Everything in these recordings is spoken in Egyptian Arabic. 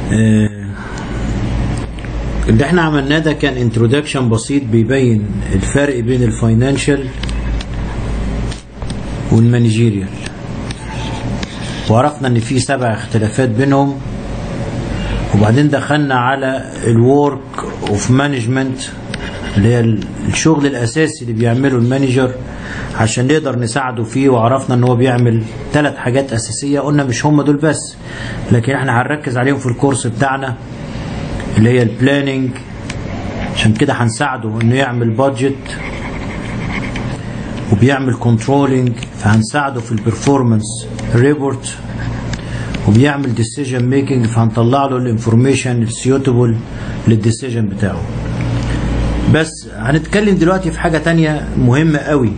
آه، اللي احنا عملناه ده كان انترودكشن بسيط بيبين الفرق بين الفاينانشال والمانجيريال وعرفنا ان في سبع اختلافات بينهم وبعدين دخلنا على الورك اوف مانجمنت اللي هي الشغل الاساسي اللي بيعمله المانجر عشان نقدر نساعده فيه وعرفنا ان هو بيعمل ثلاث حاجات اساسيه قلنا مش هم دول بس لكن احنا هنركز عليهم في الكورس بتاعنا اللي هي البلاننج عشان كده هنساعده انه يعمل بادجت وبيعمل كنترولينج فهنساعده في البرفورمانس ريبورت وبيعمل ديسيجن ميكنج فهنطلع له الانفورميشن السيوتبل للديسيجن بتاعه بس هنتكلم دلوقتي في حاجة تانية مهمة قوي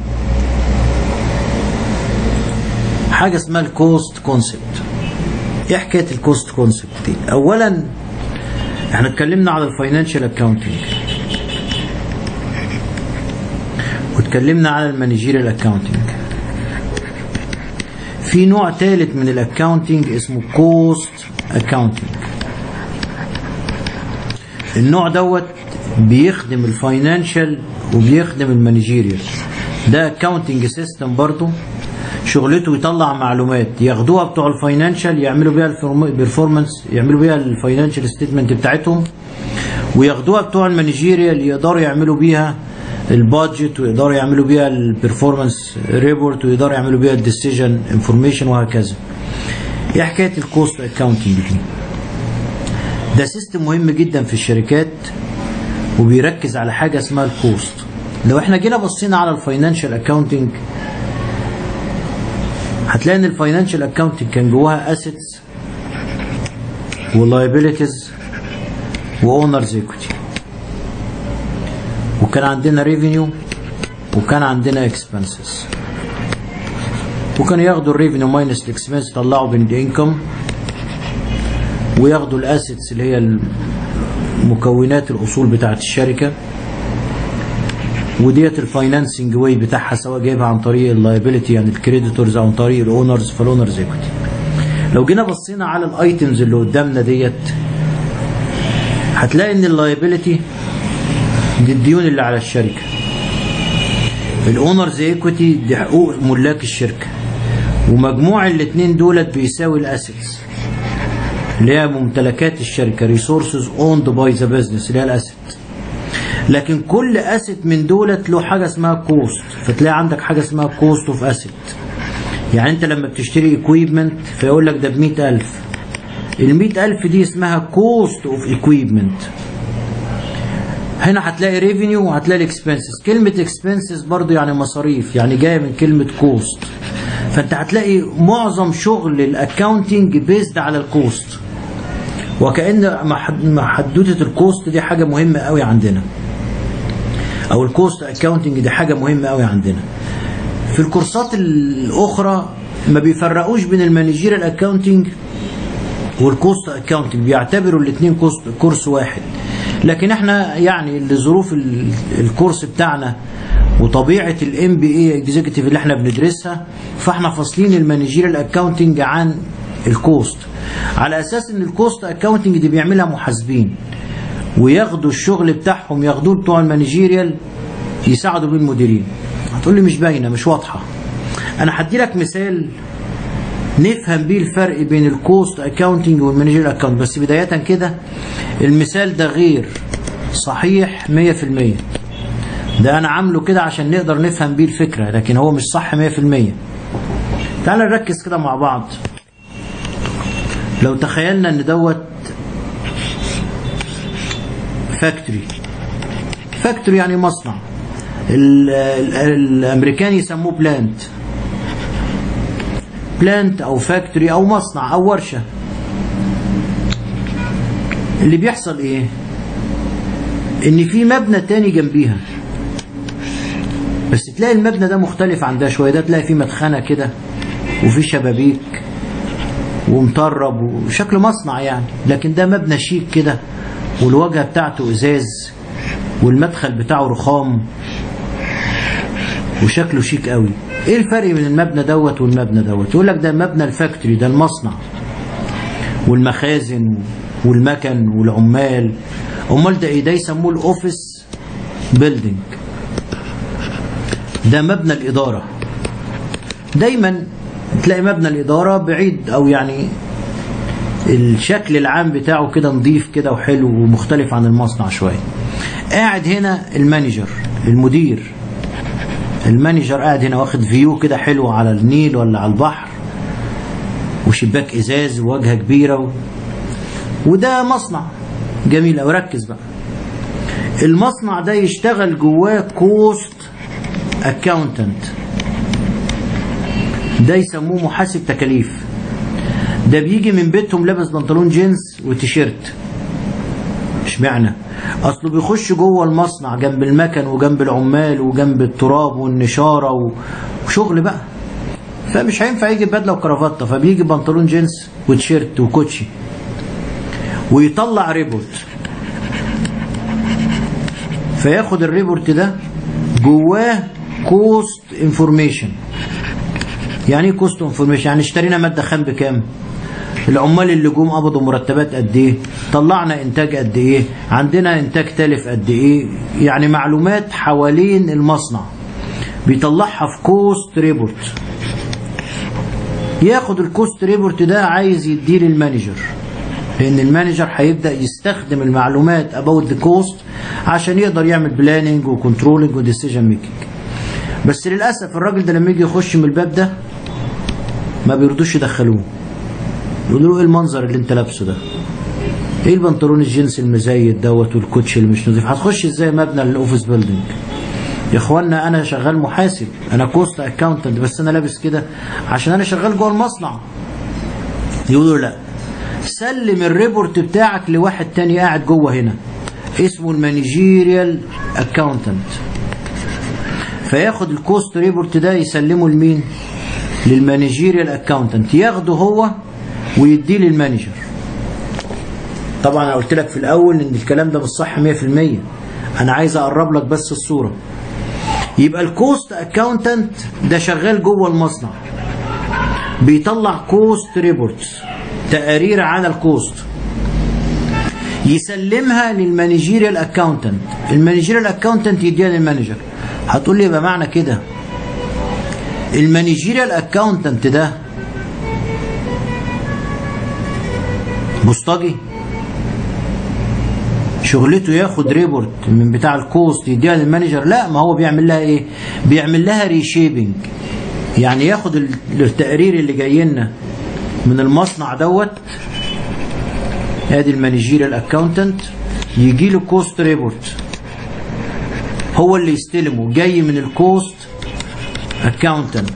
حاجة اسمها الكوست كونسبت ايه حكاية الكوست كونسبت دي اولا احنا اتكلمنا على الفاينانشال اكاونتنج واتكلمنا على المانجيريال اكاونتنج في نوع ثالث من الاكاونتنج اسمه كوست اكاونتنج النوع دوت بيخدم الفاينانشال وبيخدم المانجيريال ده اكاونتنج سيستم برضه شغلته يطلع معلومات ياخدوها بتوع الفاينانشال يعملوا بيها البرفورمانس يعملوا بيها الفاينانشال ستيتمنت بتاعتهم وياخدوها بتوع المانجيريال يقدروا يعملوا بيها البادجت ويقدروا يعملوا بيها البرفورمانس ريبورت ويقدروا يعملوا بيها الديسيجن انفورميشن وهكذا ايه حكايه الكوست اكاونتنج دي ده سيستم مهم جدا في الشركات وبيركز على حاجه اسمها الكوست لو احنا جينا بصينا على الفاينانشال اكاونتنج هتلاقي ان الفاينانشال اكاونتنج كان جواها اسيتس ولايبيليتيز واونرز ايكويتي وكان عندنا ريفينيو وكان عندنا اكسبنسز وكانوا ياخدوا الريفينيو ماينس الاكسبنس يطلعوا بين الانكم وياخدوا الاسيتس اللي هي المكونات الاصول بتاعه الشركه وديت الفاينانسنج واي بتاعها سواء جايبها عن طريق اللايبيليتي يعني الكريديتورز او عن طريق الاونرز فالاونرز ايكويتي لو جينا بصينا على الايتمز اللي قدامنا ديت هتلاقي ان اللايبيليتي دي الديون اللي على الشركه الاونرز ايكويتي دي حقوق ملاك الشركه ومجموع الاثنين دولت بيساوي الاسيتس اللي هي ممتلكات الشركه ريسورسز اوند باي ذا بزنس اللي هي الاسيت لكن كل اسيت من دولت له حاجه اسمها كوست فتلاقي عندك حاجه اسمها كوست اوف اسيت يعني انت لما بتشتري اكويبمنت فيقول لك ده ب 100000 ال 100000 دي اسمها كوست اوف اكويبمنت هنا هتلاقي ريفينيو وهتلاقي الاكسبنسز كلمه اكسبنسز برضو يعني مصاريف يعني جايه من كلمه كوست فانت هتلاقي معظم شغل الاكاونتنج بيزد على الكوست وكأن محدودة الكوست دي حاجة مهمة قوي عندنا او الكوست اكاونتنج دي حاجة مهمة قوي عندنا في الكورسات الاخرى ما بيفرقوش بين المانجيريال اكاونتنج والكوست اكاونتنج بيعتبروا الاثنين كورس واحد لكن احنا يعني لظروف الكورس بتاعنا وطبيعه الام بي اي اكزيكتيف اللي احنا بندرسها فاحنا فاصلين المانجيريال اكاونتنج عن الكوست على اساس ان الكوست اكاونتنج دي بيعملها محاسبين وياخدوا الشغل بتاعهم ياخدوه بتوع المانجيريال يساعدوا بيه المديرين هتقول لي مش باينه مش واضحه انا هدي لك مثال نفهم بيه الفرق بين الكوست اكاونتنج والمانجيريال اكاونت بس بدايه كده المثال ده غير صحيح 100% ده انا عامله كده عشان نقدر نفهم بيه الفكره لكن هو مش صح 100% تعال نركز كده مع بعض لو تخيلنا ان دوت فاكتوري فاكتوري يعني مصنع ال ال الامريكان يسموه بلانت بلانت او فاكتوري او مصنع او ورشه اللي بيحصل ايه ان في مبنى تاني جنبيها بس تلاقي المبنى ده مختلف عن ده شويه ده تلاقي فيه مدخنه كده وفي شبابيك ومطرب وشكل مصنع يعني لكن ده مبنى شيك كده والواجهه بتاعته ازاز والمدخل بتاعه رخام وشكله شيك قوي ايه الفرق بين المبنى دوت والمبنى دوت يقول لك ده مبنى الفاكتوري ده المصنع والمخازن والمكن والعمال امال ده ايه ده يسموه الاوفيس بيلدينج ده مبنى الاداره دايما تلاقي مبنى الاداره بعيد او يعني الشكل العام بتاعه كده نظيف كده وحلو ومختلف عن المصنع شويه قاعد هنا المانجر المدير المانجر قاعد هنا واخد فيو كده حلو على النيل ولا على البحر وشباك ازاز وواجهه كبيره و... وده مصنع جميل أوي ركز بقى المصنع ده يشتغل جواه كوست اكاونتنت ده يسموه محاسب تكاليف ده بيجي من بيتهم لابس بنطلون جينز وتيشيرت اشمعنى اصله بيخش جوه المصنع جنب المكن وجنب العمال وجنب التراب والنشاره و- وشغل بقى فمش هينفع يجي بدله وكرافته فبيجي بنطلون جينز وتيشيرت وكوتشي ويطلع ريبورت فياخد الريبورت ده جواه كوست انفورميشن يعني ايه كوست انفورميشن يعني اشترينا ماده خام بكام العمال اللي جم قبضوا مرتبات قد ايه طلعنا انتاج قد ايه عندنا انتاج تالف قد ايه يعني معلومات حوالين المصنع بيطلعها في كوست ريبورت ياخد الكوست ريبورت ده عايز يديه للمانجر لان المانجر هيبدا يستخدم المعلومات about the cost عشان يقدر يعمل بلاننج وكنترولنج وديسيجن ميكنج بس للاسف الراجل ده لما يجي يخش من الباب ده ما بيرضوش يدخلوه يقولوا له ايه المنظر اللي انت لابسه ده ايه البنطلون الجينز المزيت دوت والكوتش اللي مش نظيف هتخش ازاي مبنى الاوفيس بيلدينج يا اخوانا انا شغال محاسب انا كوست اكاونتنت بس انا لابس كده عشان انا شغال جوه المصنع يقولوا لا سلم الريبورت بتاعك لواحد تاني قاعد جوه هنا اسمه المانجيريال اكاونتنت فياخد الكوست ريبورت ده يسلمه لمين للمانجيريال اكاونتنت ياخده هو ويديه للمانجر طبعا انا قلت لك في الاول ان الكلام ده مش صح 100% انا عايز اقرب لك بس الصوره يبقى الكوست اكاونتنت ده شغال جوه المصنع بيطلع كوست ريبورتس تقارير عن الكوست يسلمها للمانجيريال اكاونتنت المانجيريال اكاونتنت يديها للمانجر هتقول لي يبقى معنى كده المانجيريال اكاونتنت ده بوسطجي شغلته ياخد ريبورت من بتاع الكوست يديها للمانجر لا ما هو بيعمل لها ايه بيعمل لها ريشيبنج يعني ياخد ال- التقرير اللي جاي لنا من المصنع دوت ادي المانجيريال اكاونتنت يجي له كوست ريبورت هو اللي يستلمه جاي من الكوست اكاونتنت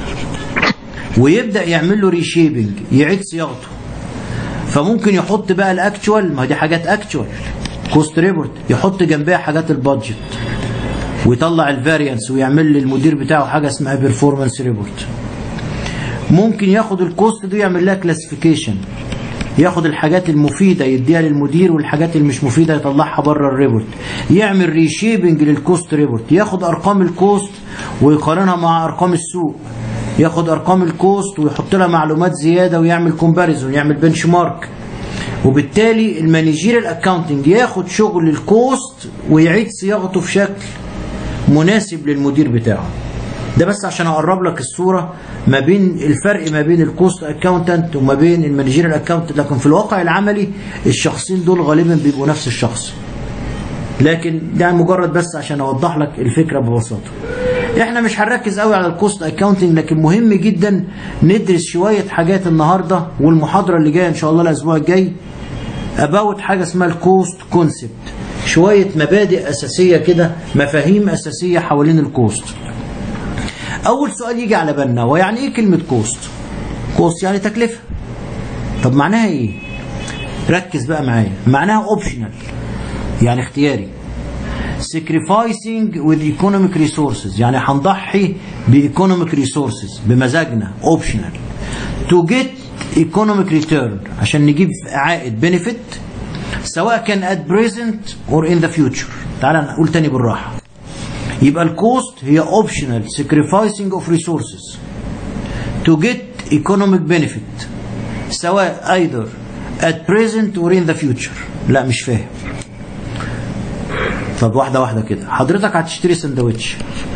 ويبدا يعمل له ريشيبنج يعيد صياغته فممكن يحط بقى الاكتوال ما دي حاجات اكتوال كوست ريبورت يحط جنبها حاجات البادجت ويطلع الفاريانس ويعمل للمدير بتاعه حاجه اسمها بيرفورمانس ريبورت ممكن ياخد الكوست دي ويعمل لها كلاسيفيكيشن ياخد الحاجات المفيدة يديها للمدير والحاجات اللي مش مفيدة يطلعها بره الريبورت يعمل ريشيبنج للكوست ريبورت ياخد ارقام الكوست ويقارنها مع ارقام السوق ياخد ارقام الكوست ويحط لها معلومات زيادة ويعمل كومباريزون يعمل بنش مارك وبالتالي المانجيريال اكاونتنج ياخد شغل الكوست ويعيد صياغته في شكل مناسب للمدير بتاعه ده بس عشان اقرب لك الصوره ما بين الفرق ما بين الكوست اكاونتنت وما بين المانجيريال اكاونتنت لكن في الواقع العملي الشخصين دول غالبا بيبقوا نفس الشخص لكن ده مجرد بس عشان اوضح لك الفكره ببساطه احنا مش هنركز قوي على الكوست اكاونتنج لكن مهم جدا ندرس شويه حاجات النهارده والمحاضره اللي جايه ان شاء الله الاسبوع الجاي اباوت حاجه اسمها الكوست كونسبت شويه مبادئ اساسيه كده مفاهيم اساسيه حوالين الكوست اول سؤال يجي على بالنا هو يعني ايه كلمه كوست كوست يعني تكلفه طب معناها ايه ركز بقى معايا معناها اوبشنال يعني اختياري sacrificing with economic resources يعني هنضحي بايكونوميك ريسورسز بمزاجنا اوبشنال to get economic return عشان نجيب عائد benefit سواء كان at present or in the future تعال نقول تاني بالراحه يبقى الكوست هي optional sacrificing of resources to get economic benefit سواء either at present or in the future لا مش فاهم طب واحدة واحدة كده حضرتك هتشتري سندوتش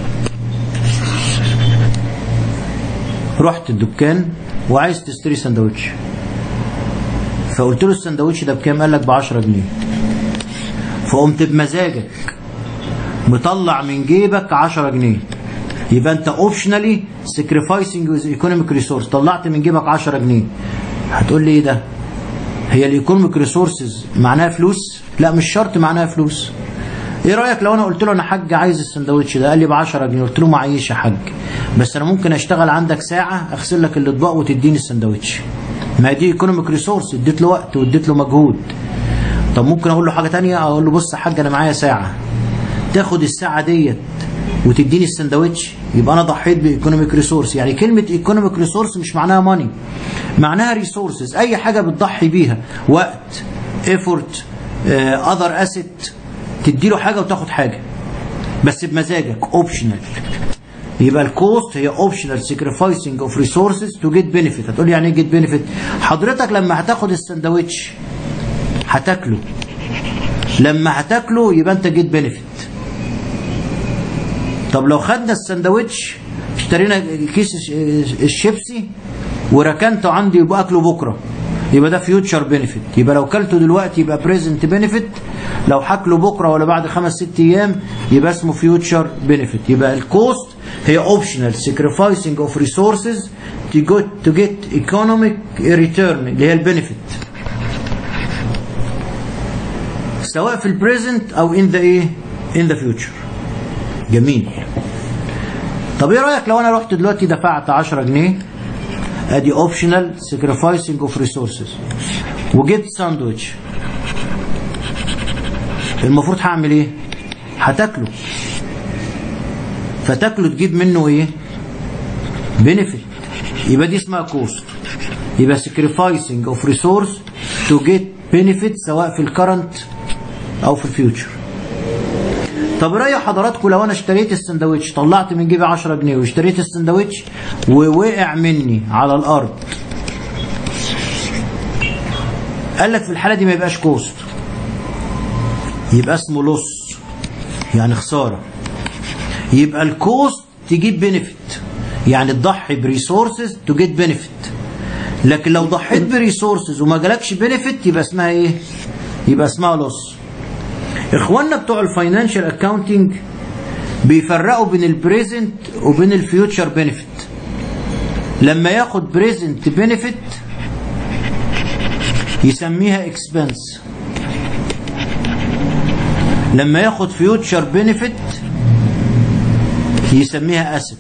رحت الدكان وعايز تشتري سندوتش فقلت له السندوتش ده بكام قال لك ب 10 جنيه فقمت بمزاجك مطلع من جيبك 10 جنيه يبقى انت اوبشنالي سكريفايسنج ويز ايكونوميك ريسورس طلعت من جيبك 10 جنيه هتقول لي ايه ده هي الايكونوميك ريسورسز معناها فلوس لا مش شرط معناها فلوس ايه رايك لو انا قلت له انا حاج عايز السندوتش ده قال لي ب 10 جنيه قلت له معيش يا حاج بس انا ممكن اشتغل عندك ساعه اغسل لك الاطباق وتديني السندوتش ما دي ايكونوميك ريسورس اديت له وقت واديت له مجهود طب ممكن اقول له حاجه تانية اقول له بص يا حاج انا معايا ساعه تاخد الساعه ديت وتديني السندوتش يبقى انا ضحيت بايكونوميك ريسورس يعني كلمه ايكونوميك ريسورس مش معناها ماني معناها ريسورسز اي حاجه بتضحي بيها وقت ايفورت اذر اسيت تدي له حاجه وتاخد حاجه بس بمزاجك اوبشنال يبقى الكوست هي اوبشنال سكريفايسنج اوف ريسورسز تو جيت بنفيت هتقول لي يعني ايه جيت بنفيت حضرتك لما هتاخد السندوتش هتاكله لما هتاكله يبقى انت جيت بنفيت طب لو خدنا السندوتش اشترينا كيس الشيبسي وركنته عندي يبقى اكله بكره يبقى ده فيوتشر بينيفيت يبقى لو كلته دلوقتي يبقى بريزنت بينيفيت لو هاكله بكره ولا بعد خمس ست ايام يبقى اسمه فيوتشر بينيفيت يبقى الكوست هي اوبشنال سكريفايسنج اوف ريسورسز تو جيت تو جيت ايكونوميك ريتيرن اللي هي البينيفيت سواء في البريزنت او ان ذا ايه ان ذا فيوتشر جميل طب ايه رايك لو انا رحت دلوقتي دفعت 10 جنيه ادي اوبشنال سكريفايسنج اوف ريسورسز وجبت ساندوتش المفروض هعمل ايه هتاكله فتاكله تجيب منه ايه بنفيت يبقى دي اسمها كوست يبقى سكريفايسنج اوف ريسورس تو جيت بنفيت سواء في الكرنت او في الفيوتشر طب رايح حضراتكم لو انا اشتريت السندوتش طلعت من جيبي 10 جنيه واشتريت السندوتش ووقع مني على الارض قال لك في الحاله دي ما يبقاش كوست يبقى اسمه لص يعني خساره يبقى الكوست تجيب بنفيت يعني تضحي بريسورسز تو جيت بنفيت لكن لو ضحيت بريسورسز وما جالكش بنفيت يبقى اسمها ايه يبقى اسمها لص اخواننا بتوع الفاينانشال اكاونتنج بيفرقوا بين البريزنت وبين الفيوتشر بنفيت لما ياخد بريزنت بنفيت يسميها اكسبنس لما ياخد فيوتشر بنفيت يسميها اسيت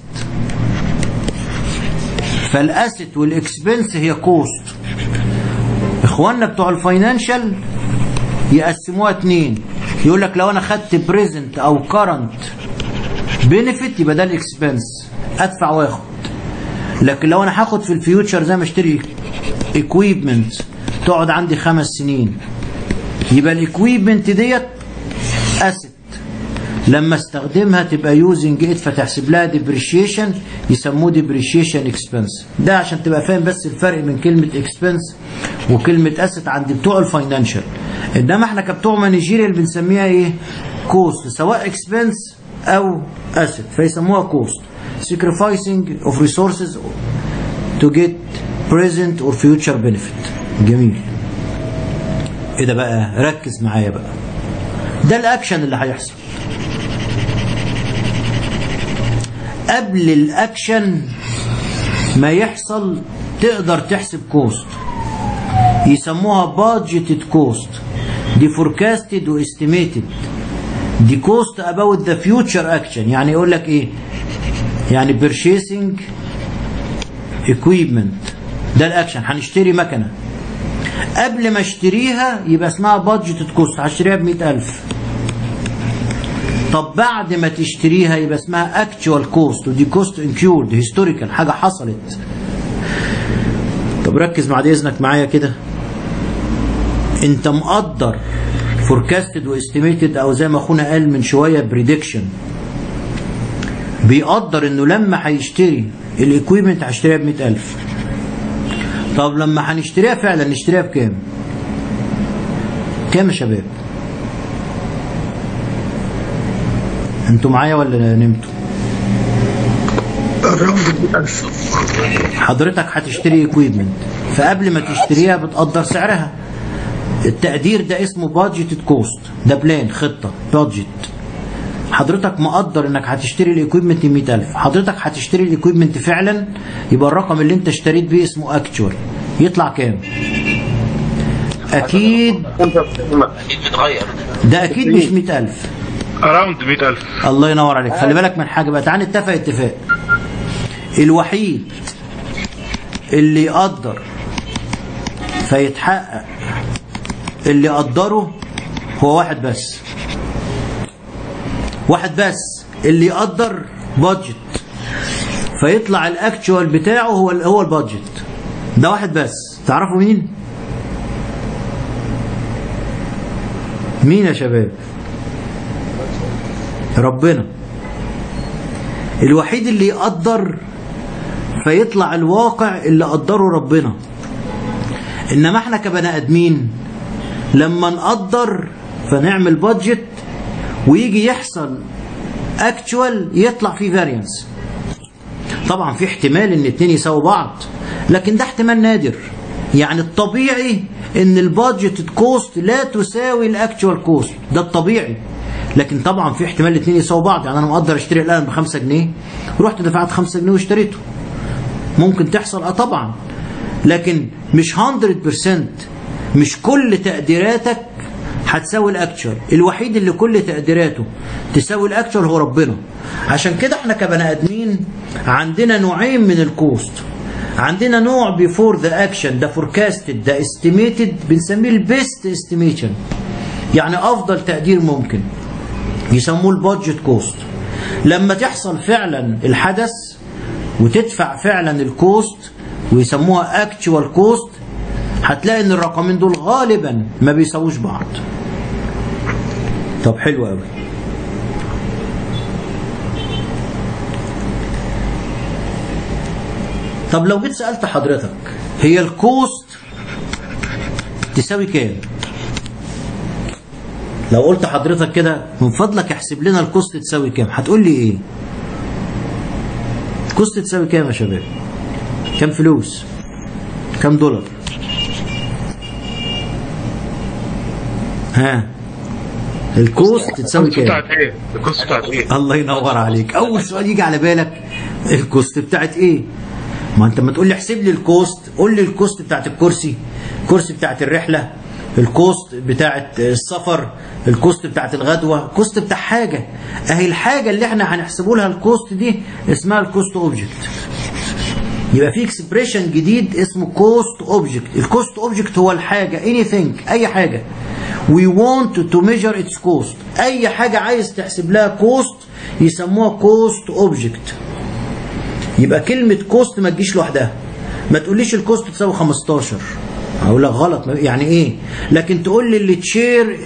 فالاسيت والاكسبنس هي كوست اخواننا بتوع الفاينانشال يقسموها اتنين يقول لك لو انا خدت بريزنت او كرنت بنفيت يبقى ده الاكسبنس ادفع واخد لكن لو انا هاخد في الفيوتشر زي ما اشتري اكويبمنت تقعد عندي خمس سنين يبقى الاكويبمنت ديت اسيت لما استخدمها تبقى يوزنج ات فتحسب لها ديبريشيشن يسموه ديبريشيشن اكسبنس ده عشان تبقى فاهم بس الفرق بين كلمه اكسبنس وكلمه اسيت عند بتوع الفاينانشال انما احنا كبتوع مانجيريال بنسميها ايه كوست سواء اكسبنس او اسيت فيسموها كوست sacrificing of resources to get present or future benefit جميل ايه ده بقى ركز معايا بقى ده الاكشن اللي هيحصل قبل الاكشن ما يحصل تقدر تحسب كوست يسموها بادجيتد كوست دي فوركاستد واستيميتد دي كوست اباوت ذا فيوتشر اكشن يعني يقول لك ايه يعني بيرشيسنج اكويبمنت ده الاكشن هنشتري مكنه قبل ما اشتريها يبقى اسمها بادجيتد كوست هشتريها ب 100000 طب بعد ما تشتريها يبقى اسمها اكتوال كوست ودي كوست انكيورد هيستوريكال حاجه حصلت طب ركز بعد اذنك معايا كده انت مقدر فوركاستد واستيميتد او زي ما اخونا قال من شويه بريدكشن بيقدر انه لما هيشتري الاكويبمنت هيشتريها ب 100000 طب لما هنشتريها فعلا نشتريها بكام كام يا شباب انتوا معايا ولا نمتوا الراوند 100000 حضرتك هتشتري اكويبمنت فقبل ما تشتريها بتقدر سعرها التقدير ده اسمه بادجيتد كوست ده بلان خطه بادجت حضرتك مقدر انك هتشتري الاكويبمنت 100000 حضرتك هتشتري الاكويبمنت فعلا يبقى الرقم اللي انت اشتريت بيه اسمه اكتوال يطلع كام اكيد اكيد بيتغير ده اكيد مش 100000 اراوند 100000 الله ينور عليك خلي بالك من حاجه بقى تعال نتفق اتفاق الوحيد اللي يقدر فيتحقق اللي قدره هو واحد بس واحد بس اللي يقدر بادجت فيطلع الاكتشوال بتاعه هو هو البادجت ده واحد بس تعرفوا مين مين يا شباب ربنا الوحيد اللي يقدر فيطلع الواقع اللي قدره ربنا انما احنا كبني ادمين لما نقدر فنعمل بادجت ويجي يحصل اكتوال يطلع فيه فاريانس طبعا في احتمال ان اتنين يساووا بعض لكن ده احتمال نادر يعني الطبيعي ان البادجت كوست لا تساوي الاكتوال كوست ده الطبيعي لكن طبعا في احتمال الاثنين يساووا بعض يعني انا مقدر اشتري القلم ب 5 جنيه رحت دفعت 5 جنيه واشتريته ممكن تحصل اه طبعا لكن مش 100% مش كل تقديراتك هتساوي الاكتشوال الوحيد اللي كل تقديراته تساوي الاكتشوال هو ربنا عشان كده احنا كبني ادمين عندنا نوعين من الكوست عندنا نوع بيفور ذا اكشن ده فوركاستد ده استيميتد بنسميه البيست استيميشن يعني افضل تقدير ممكن يسموه البادجت كوست لما تحصل فعلا الحدث وتدفع فعلا الكوست ويسموها اكتشوال كوست هتلاقي ان الرقمين دول غالبا ما بيساووش بعض طب حلو قوي طب لو جيت سألت حضرتك هي الكوست تساوي كام لو قلت حضرتك كده من فضلك احسب لنا الكوست تساوي كام هتقول لي ايه الكوست تساوي كام يا شباب كام فلوس كام دولار ها الكوست تساوي الكوست كام بتاعت ايه؟ الكوست بتاعت ايه؟ الله ينور عليك اول سؤال يجي على بالك الكوست بتاعت ايه ما انت ما تقول لي احسب لي الكوست قول لي الكوست بتاعت الكرسي الكرسي بتاعت الرحله الكوست بتاعت السفر الكوست بتاعت الغدوه الكوست بتاع حاجه اهي الحاجه اللي احنا هنحسبوا لها الكوست دي اسمها الكوست اوبجكت يبقى في اكسبريشن جديد اسمه كوست اوبجكت الكوست اوبجكت هو الحاجه anything اي حاجه we want to measure its cost اي حاجه عايز تحسب لها كوست يسموها كوست اوبجكت يبقى كلمه كوست ما تجيش لوحدها ما تقوليش الكوست تساوي 15 اقول لك غلط يعني ايه لكن تقول لي اللي تشير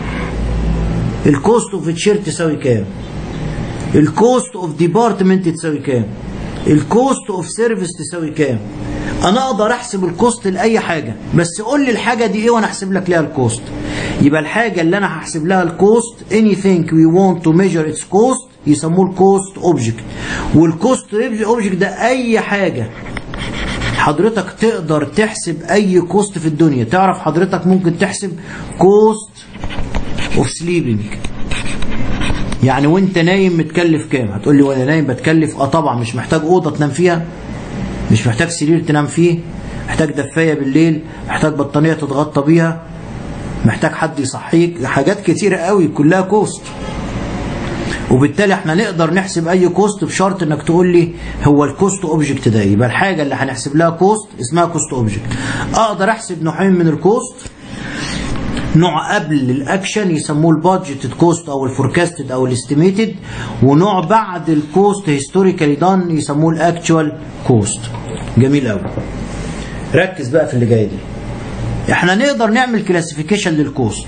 الكوست اوف تشير تساوي كام الكوست اوف ديبارتمنت تساوي كام الكوست اوف سيرفيس تساوي كام انا اقدر احسب الكوست لاي حاجه بس قول لي الحاجه دي ايه وانا احسب لك ليها الكوست يبقى الحاجه اللي انا هحسب لها الكوست anything we want to measure its cost يسموه الكوست اوبجكت والكوست اوبجكت ده اي حاجه حضرتك تقدر تحسب اي كوست في الدنيا تعرف حضرتك ممكن تحسب كوست اوف سليبنج يعني وانت نايم متكلف كام هتقول لي وانا نايم بتكلف اه طبعا مش محتاج اوضه تنام فيها مش محتاج سرير تنام فيه محتاج دفايه بالليل محتاج بطانيه تتغطى بيها محتاج حد يصحيك حاجات كتيره قوي كلها كوست وبالتالي احنا نقدر نحسب اي كوست بشرط انك تقول لي هو الكوست اوبجكت ده يبقى الحاجه اللي هنحسب لها كوست اسمها كوست اوبجكت اقدر احسب نوعين من الكوست نوع قبل الاكشن يسموه البادجيتد كوست او الفوركاستد او الاستيميتد ونوع بعد الكوست هيستوريكالي دان يسموه الاكتوال كوست جميل قوي ركز بقى في اللي جاي دي احنا نقدر نعمل كلاسيفيكيشن للكوست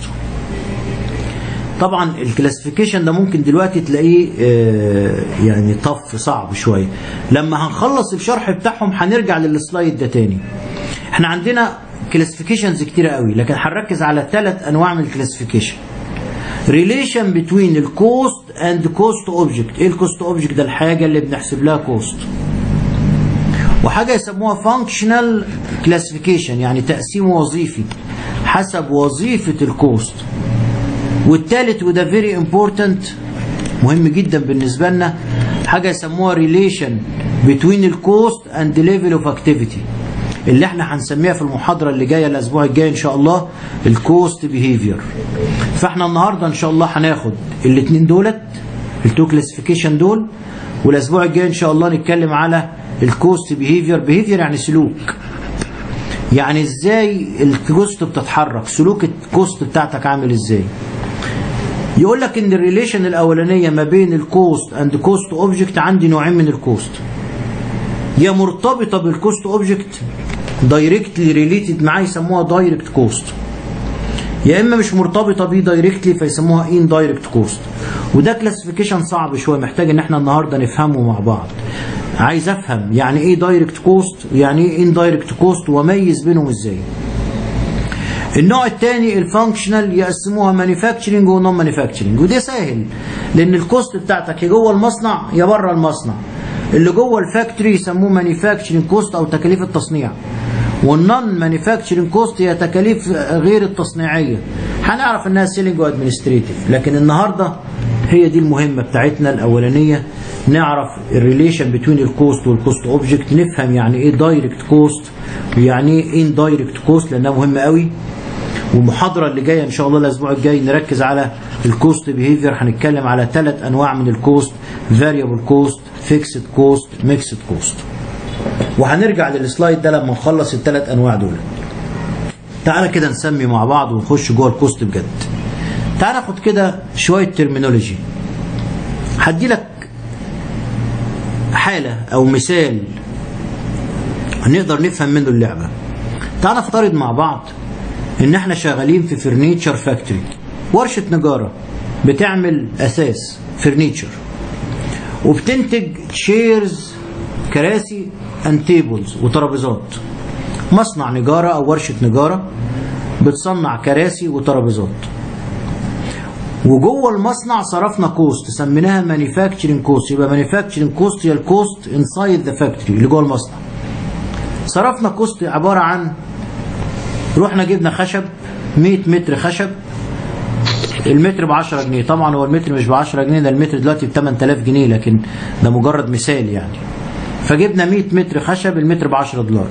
طبعا الكلاسيفيكيشن ده ممكن دلوقتي تلاقيه آه، يعني طف صعب شويه لما هنخلص الشرح بتاعهم هنرجع للسلايد ده تاني احنا عندنا كلاسيفيكيشنز كتيره قوي لكن هنركز على ثلاث انواع من الكلاسيفيكيشن ريليشن بتوين الكوست اند كوست اوبجكت ايه الكوست اوبجكت ده الحاجه اللي بنحسب لها كوست وحاجه يسموها فانكشنال كلاسيفيكيشن يعني تقسيم وظيفي حسب وظيفه الكوست والثالث وده فيري امبورتنت مهم جدا بالنسبه لنا حاجه يسموها ريليشن بتوين الكوست اند ليفل اوف اكتيفيتي اللي احنا هنسميها في المحاضره اللي جايه الاسبوع الجاي ان شاء الله الكوست بيهيفير فاحنا النهارده ان شاء الله هناخد الاثنين دولت التو كلاسيفيكيشن دول والاسبوع الجاي ان شاء الله نتكلم على الكوست بيهيفير بيهيفير يعني سلوك يعني ازاي الكوست بتتحرك سلوك الكوست بتاعتك عامل ازاي يقول لك ان الريليشن الاولانيه ما بين الكوست اند كوست اوبجكت عندي نوعين من الكوست يا مرتبطه بالكوست اوبجكت دايركتلي ريليتد معاه يسموها دايركت كوست يا اما مش مرتبطه بيه دايركتلي فيسموها ان دايركت كوست وده كلاسيفيكيشن صعب شويه محتاج ان احنا النهارده نفهمه مع بعض عايز افهم يعني ايه دايركت كوست ويعني ايه ان دايركت كوست واميز بينهم ازاي النوع الثاني الفانكشنال يقسموها مانيفاكتشرنج ونون مانيفاكتشرنج وده سهل لان الكوست بتاعتك يا جوه المصنع يا بره المصنع اللي جوه الفاكتوري يسموه مانيفاكتشرنج كوست او تكاليف التصنيع والنون مانيفاكتشرنج كوست هي تكاليف غير التصنيعيه هنعرف انها سيلينج وادمنستريتيف لكن النهارده هي دي المهمه بتاعتنا الاولانيه نعرف الريليشن بين الكوست والكوست اوبجكت نفهم يعني ايه دايركت كوست ويعني ايه ان دايركت كوست لانها مهمه قوي والمحاضره اللي جايه ان شاء الله الاسبوع الجاي نركز على الكوست بيهيفير هنتكلم على ثلاث انواع من الكوست فاريبل كوست فيكسد كوست ميكسد كوست وهنرجع للسلايد ده لما نخلص الثلاث انواع دول تعالى كده نسمي مع بعض ونخش جوه الكوست بجد تعالى ناخد كده شويه ترمينولوجي هدي لك حاله او مثال نقدر نفهم منه اللعبه تعالى نفترض مع بعض ان احنا شغالين في فرنيتشر فاكتوري ورشه نجاره بتعمل اساس فرنيتشر وبتنتج شيرز كراسي اند تيبلز وترابيزات مصنع نجاره او ورشه نجاره بتصنع كراسي وترابيزات وجوه المصنع صرفنا كوست سميناها مانيفاكتشرنج كوست يبقى مانيفاكتشرنج كوست هي الكوست انسايد ذا فاكتوري اللي جوه المصنع صرفنا كوست عباره عن رحنا جبنا خشب 100 متر خشب المتر ب 10 جنيه طبعا هو المتر مش ب 10 جنيه ده المتر دلوقتي ب 8000 جنيه لكن ده مجرد مثال يعني فجبنا 100 متر خشب المتر ب 10 دولار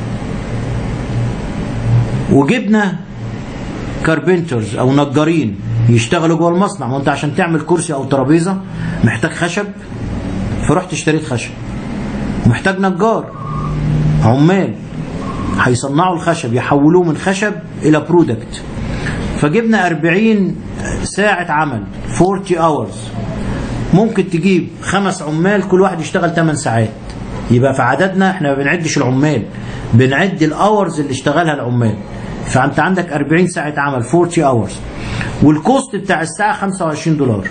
وجبنا كاربنترز او نجارين يشتغلوا جوه المصنع ما انت عشان تعمل كرسي او ترابيزه محتاج خشب فرحت اشتريت خشب ومحتاج نجار عمال هيصنعوا الخشب يحولوه من خشب الى برودكت فجبنا 40 ساعة عمل 40 hours ممكن تجيب خمس عمال كل واحد يشتغل 8 ساعات يبقى في عددنا احنا ما بنعدش العمال بنعد الاورز اللي اشتغلها العمال فانت عندك 40 ساعة عمل 40 hours والكوست بتاع الساعة 25 دولار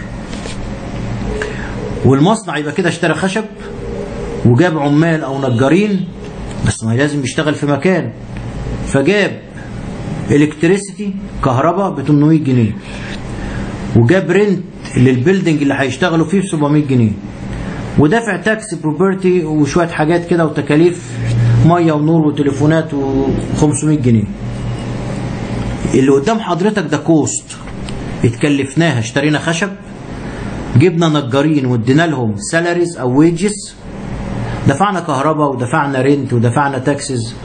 والمصنع يبقى كده اشترى خشب وجاب عمال او نجارين بس ما لازم يشتغل في مكان فجاب الكتريسيتي كهرباء ب 800 جنيه وجاب رنت للبيلدنج اللي هيشتغلوا فيه ب 700 جنيه ودافع تاكس بروبرتي وشويه حاجات كده وتكاليف ميه ونور وتليفونات و500 جنيه اللي قدام حضرتك ده كوست اتكلفناها اشترينا خشب جبنا نجارين وادينا لهم سالاريز او ويجز دفعنا كهرباء ودفعنا رنت ودفعنا تاكسز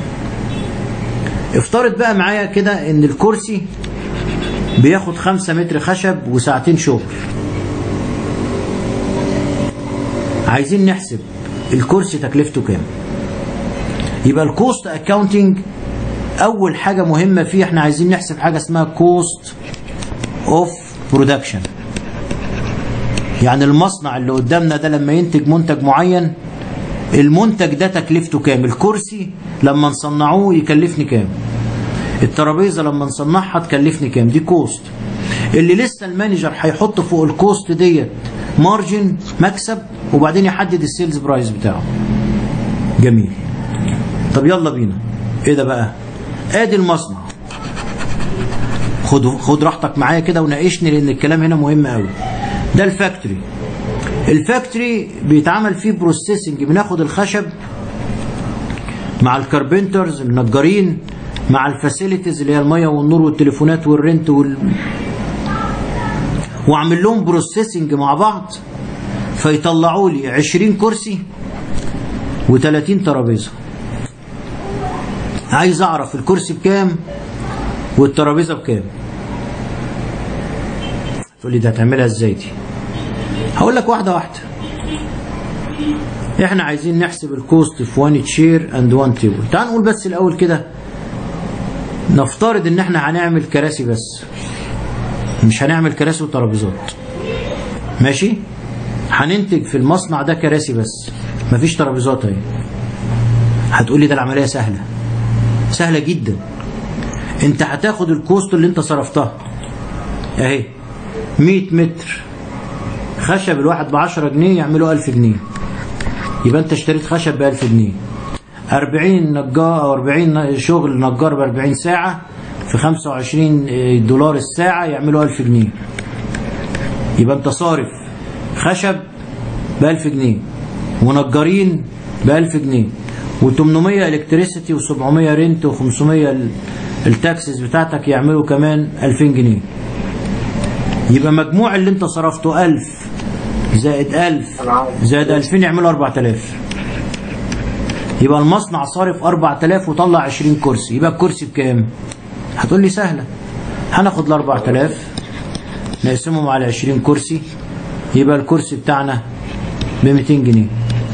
افترض بقى معايا كده ان الكرسي بياخد خمسة متر خشب وساعتين شغل عايزين نحسب الكرسي تكلفته كام يبقى الكوست اكاونتنج اول حاجة مهمة فيه احنا عايزين نحسب حاجة اسمها كوست اوف برودكشن يعني المصنع اللي قدامنا ده لما ينتج منتج معين المنتج ده تكلفته كام الكرسي لما نصنعوه يكلفني كام الترابيزه لما نصنعها تكلفني كام دي كوست اللي لسه المانجر هيحط فوق الكوست ديت مارجن مكسب وبعدين يحدد السيلز برايس بتاعه جميل طب يلا بينا ايه ده بقى ادي المصنع خد خد راحتك معايا كده وناقشني لان الكلام هنا مهم قوي ده الفاكتوري الفاكتوري بيتعمل فيه بروسيسنج بناخد الخشب مع الكاربنترز النجارين مع الفاسيلتيز اللي هي الميه والنور والتليفونات والرنت وال واعمل لهم بروسيسنج مع بعض فيطلعوا لي 20 كرسي و30 ترابيزه عايز اعرف الكرسي بكام والترابيزه بكام تقول لي ده هتعملها ازاي دي هقول لك واحده واحده احنا عايزين نحسب الكوست في وان تشير اند وان تيبل تعال نقول بس الاول كده نفترض ان احنا هنعمل كراسي بس مش هنعمل كراسي وترابيزات ماشي هننتج في المصنع ده كراسي بس مفيش ترابيزات اهي هتقول لي ده العمليه سهله سهله جدا انت هتاخد الكوست اللي انت صرفتها اهي 100 متر خشب الواحد ب 10 جنيه يعملوا 1000 جنيه يبقى انت اشتريت خشب ب 1000 جنيه 40 نجار او 40 شغل نجار ب 40 ساعه في 25 دولار الساعه يعملوا 1000 جنيه يبقى انت صارف خشب ب 1000 جنيه ونجارين ب 1000 جنيه و800 الكتريسيتي و700 رنت و500 التاكسس بتاعتك يعملوا كمان 2000 جنيه يبقى مجموع اللي انت صرفته 1000 زائد 1000 زائد 2000 يعملوا 4000 يبقى المصنع صارف 4000 وطلع 20 كرسي يبقى الكرسي بكام هتقول لي سهلة هناخد ال 4000 نقسمهم على 20 كرسي يبقى الكرسي بتاعنا ب 200 جنيه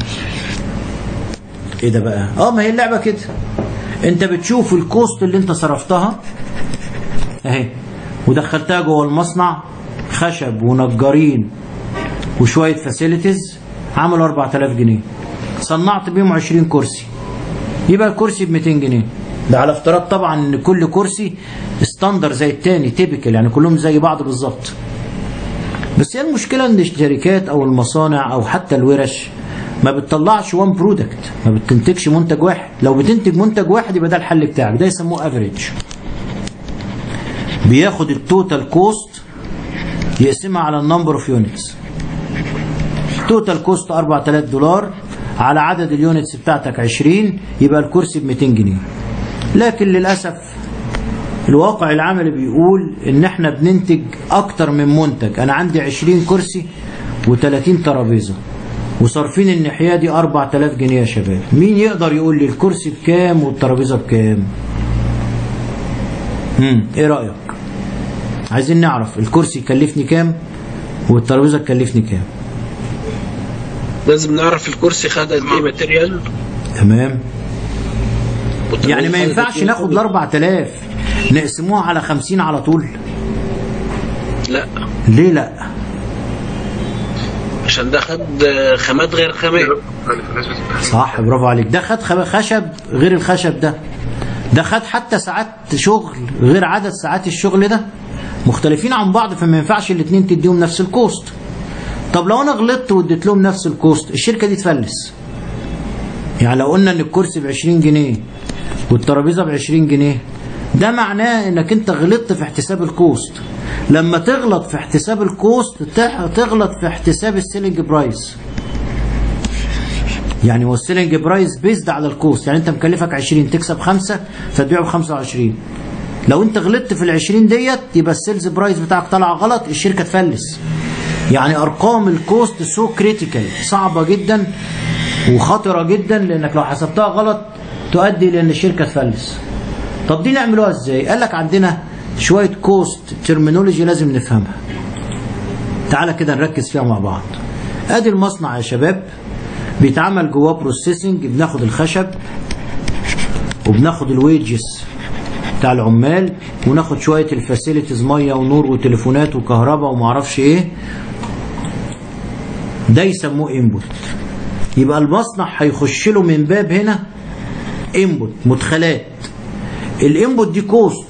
ايه ده بقى اه ما هي اللعبة كده انت بتشوف الكوست اللي انت صرفتها اهي ودخلتها جوه المصنع خشب ونجارين وشوية فاسيلتيز عملوا 4000 جنيه صنعت بيهم 20 كرسي يبقى الكرسي ب 200 جنيه ده على افتراض طبعا ان كل كرسي ستاندر زي التاني تيبيكال يعني كلهم زي بعض بالظبط بس هي المشكله ان الشركات او المصانع او حتى الورش ما بتطلعش وان برودكت ما بتنتجش منتج واحد لو بتنتج منتج واحد يبقى ده الحل بتاعك ده يسموه افريج بياخد التوتال كوست يقسمها على النمبر اوف يونتس توتال كوست 4000 دولار على عدد اليونتس بتاعتك 20 يبقى الكرسي ب 200 جنيه لكن للأسف الواقع العملي بيقول ان احنا بننتج اكتر من منتج انا عندي 20 كرسي و30 ترابيزه وصارفين الناحيه دي 4000 جنيه يا شباب مين يقدر يقول لي الكرسي بكام والترابيزه بكام امم ايه رايك عايزين نعرف الكرسي يكلفني كام والترابيزه تكلفني كام لازم نعرف الكرسي خد قد ايه ماتيريال تمام والترابيزة يعني ما خدت ينفعش قد إيه ناخد ال 4000 نقسموها على 50 على طول لا ليه لا عشان ده خد خامات غير خامات صح برافو عليك ده خد خب- خشب غير الخشب ده ده خد حتى ساعات شغل غير عدد ساعات الشغل ده مختلفين عن بعض فما ينفعش الاثنين تديهم نفس الكوست طب لو انا غلطت واديت لهم نفس الكوست الشركه دي تفلس يعني لو قلنا ان الكرسي ب 20 جنيه والترابيزه ب 20 جنيه ده معناه انك انت غلطت في احتساب الكوست لما تغلط في احتساب الكوست تح- تغلط في احتساب السيلينج برايس يعني هو السيلينج برايس بيزد على الكوست يعني انت مكلفك 20 تكسب 5 فتبيعه ب 25 لو انت غلطت في ال 20 ديت يبقى السيلز برايس بتاعك طلع غلط الشركه تفلس يعني ارقام الكوست سو كريتيكال صعبه جدا وخطره جدا لانك لو حسبتها غلط تؤدي لان الشركه تفلس طب دي نعملوها ازاي قال لك عندنا شويه كوست ترمينولوجي لازم نفهمها تعالى كده نركز فيها مع بعض ادي المصنع يا شباب بيتعمل جواه بروسيسنج بناخد الخشب وبناخد الويجز بتاع العمال وناخد شويه الفاسيلتيز ميه ونور وتليفونات وكهرباء ومعرفش ايه ده يسموه انبوت يبقى المصنع هيخش له من باب هنا انبوت مدخلات الانبوت دي كوست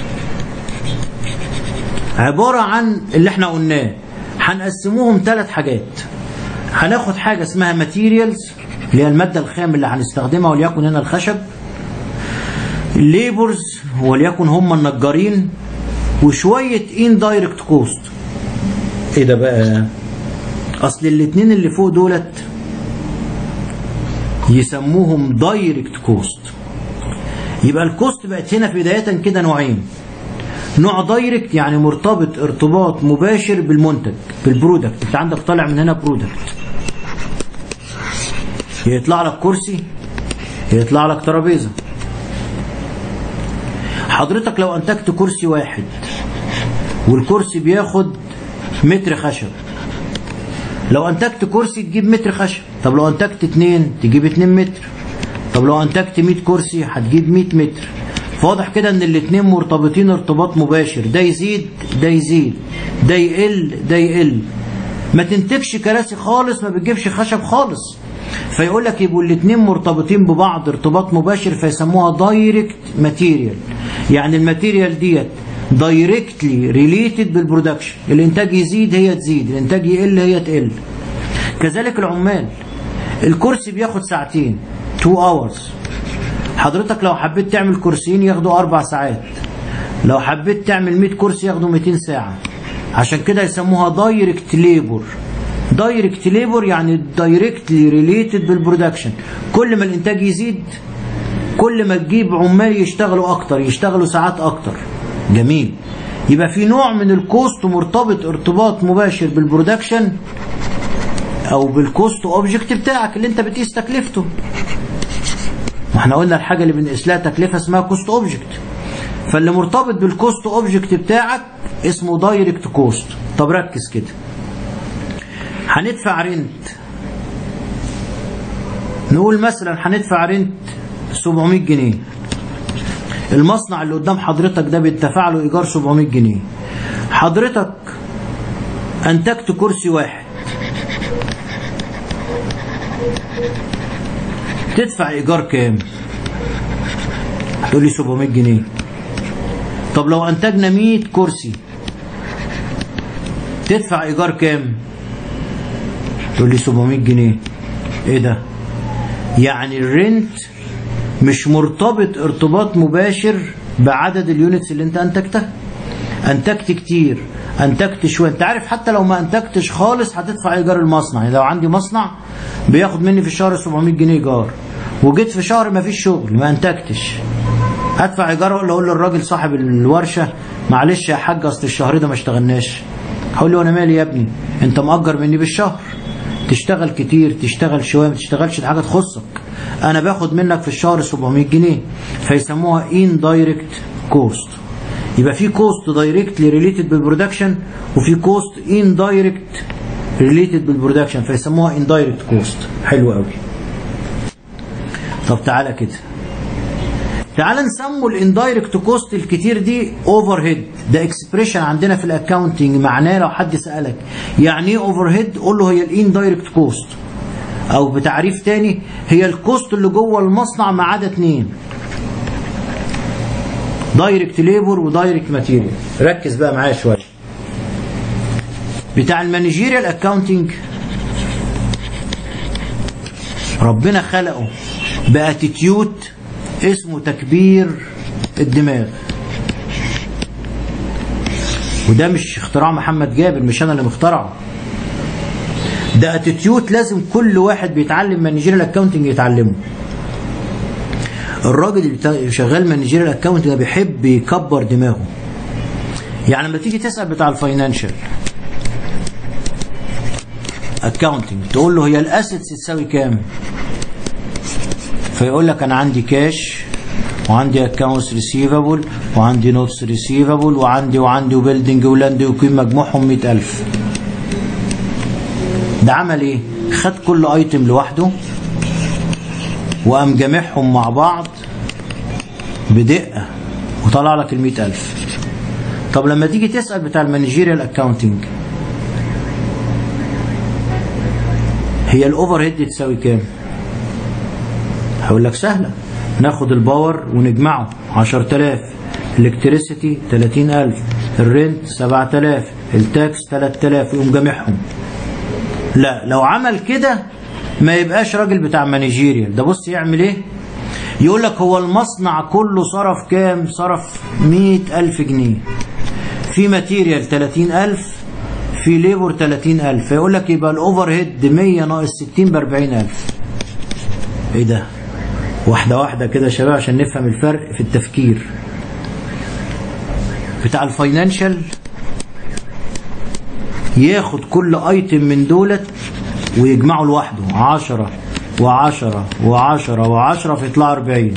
عبارة عن اللي احنا قلناه هنقسموهم ثلاث حاجات هناخد حاجة اسمها ماتيريالز اللي هي المادة الخام اللي هنستخدمها وليكن هنا الخشب الليبرز وليكن هم النجارين وشوية ان دايركت كوست ايه ده بقى اصل الاتنين اللي فوق دولت يسموهم دايركت كوست يبقى الكوست بقت هنا في بداية كده نوعين نوع دايركت يعني مرتبط ارتباط مباشر بالمنتج بالبرودكت انت عندك طالع من هنا برودكت يطلع لك كرسي يطلع لك ترابيزه حضرتك لو انتجت كرسي واحد والكرسي بياخد متر خشب لو انتجت كرسي تجيب متر خشب طب لو انتجت اتنين تجيب اتنين متر طب لو انتجت 100 كرسي هتجيب 100 متر فواضح كده ان الاتنين مرتبطين ارتباط مباشر ده يزيد ده يزيد ده يقل ده يقل ما تنتجش كراسي خالص ما بتجيبش خشب خالص فيقول لك يبقوا الاثنين مرتبطين ببعض ارتباط مباشر فيسموها دايركت ماتيريال يعني الماتيريال ديت دايركتلي ريليتد بالبرودكشن الانتاج يزيد هي تزيد الانتاج يقل هي تقل كذلك العمال الكرسي بياخد ساعتين 2 hours حضرتك لو حبيت تعمل كرسيين ياخدوا أربع ساعات لو حبيت تعمل 100 كرسي ياخدوا 200 ساعة عشان كده يسموها دايركت ليبر دايركت ليبر يعني دايركتلي ريليتد بالبرودكشن كل ما الانتاج يزيد كل ما تجيب عمال يشتغلوا اكتر يشتغلوا ساعات اكتر جميل يبقى في نوع من الكوست مرتبط ارتباط مباشر بالبرودكشن او بالكوست اوبجكت بتاعك اللي انت بتقيس تكلفته ما احنا قلنا الحاجه اللي بنقيس لها تكلفه اسمها كوست اوبجكت فاللي مرتبط بالكوست اوبجكت بتاعك اسمه دايركت كوست طب ركز كده هندفع رنت نقول مثلا هندفع رنت 700 جنيه المصنع اللي قدام حضرتك ده بيدفع له ايجار 700 جنيه حضرتك انتجت كرسي واحد تدفع ايجار كام تقول لي 700 جنيه طب لو انتجنا 100 كرسي تدفع ايجار كام تقول لي 700 جنيه ايه ده يعني الرنت مش مرتبط ارتباط مباشر بعدد اليونتس اللي انت انتجتها انتجت كتير انتجت شويه انت عارف حتى لو ما انتجتش خالص هتدفع ايجار المصنع يعني لو عندي مصنع بياخد مني في الشهر 700 جنيه ايجار وجيت في شهر ما فيش شغل ما انتجتش هدفع ايجار ولا اقول للراجل صاحب الورشه معلش يا حاج اصل الشهر ده ما اشتغلناش هقول له انا مالي يا ابني انت مأجر مني بالشهر تشتغل كتير تشتغل شويه ما تشتغلش دي حاجه تخصك انا باخد منك في الشهر 700 جنيه فيسموها ان دايركت كوست يبقى في كوست دايركتلي ريليتد بالبرودكشن وفي كوست ان دايركت ريليتد بالبرودكشن فيسموها ان دايركت كوست حلو قوي طب تعالى كده تعال نسموا الاندايركت كوست الكتير دي اوفر هيد ده اكسبريشن عندنا في الاكاونتنج معناه لو حد سالك يعني ايه اوفر هيد قول له هي الاندايركت كوست او بتعريف تاني هي الكوست اللي جوه المصنع ما عدا اتنين دايركت ليبر ودايركت ماتيريال ركز بقى معايا شويه بتاع المانجيريال اكاونتنج ربنا خلقه باتيتيود اسمه تكبير الدماغ وده مش اختراع محمد جابر مش انا اللي مخترعه ده اتيتيود لازم كل واحد بيتعلم مانجيريال اكاونتنج يتعلمه الراجل اللي شغال مانجيريال اكاونتنج ده بيحب يكبر دماغه يعني لما تيجي تسال بتاع الفاينانشال اكاونتنج تقول له هي الاسيتس تساوي كام فيقول لك انا عندي كاش وعندي اكونتس ريسيفبل وعندي نوتس ريسيفبل وعندي وعندي وبيلدنج ولاند وقيم مجموعهم 100000 ده عمل ايه خد كل ايتم لوحده وقام جامعهم مع بعض بدقة وطلع لك ال 100000 طب لما تيجي تسأل بتاع المانجيريال اكاونتنج هي الاوفر هيد تساوي كام؟ هقول لك سهلة ناخد الباور ونجمعه 10000 الكتريسيتي 30000 الرنت 7000 التاكس 3000 يقوم جامعهم لا لو عمل كده ما يبقاش راجل بتاع مانجيريال ده بص يعمل ايه يقول لك هو المصنع كله صرف كام صرف مئة ألف جنيه في ماتيريال 30000 في ليبر 30000 فيقول لك يبقى الاوفر هيد 100 ناقص 60 ب 40000 ايه ده واحده واحده كده يا شباب عشان نفهم الفرق في التفكير بتاع الفاينانشال ياخد كل ايتم من دولت ويجمعه لوحده 10 و10 و10 و10 فيطلع 40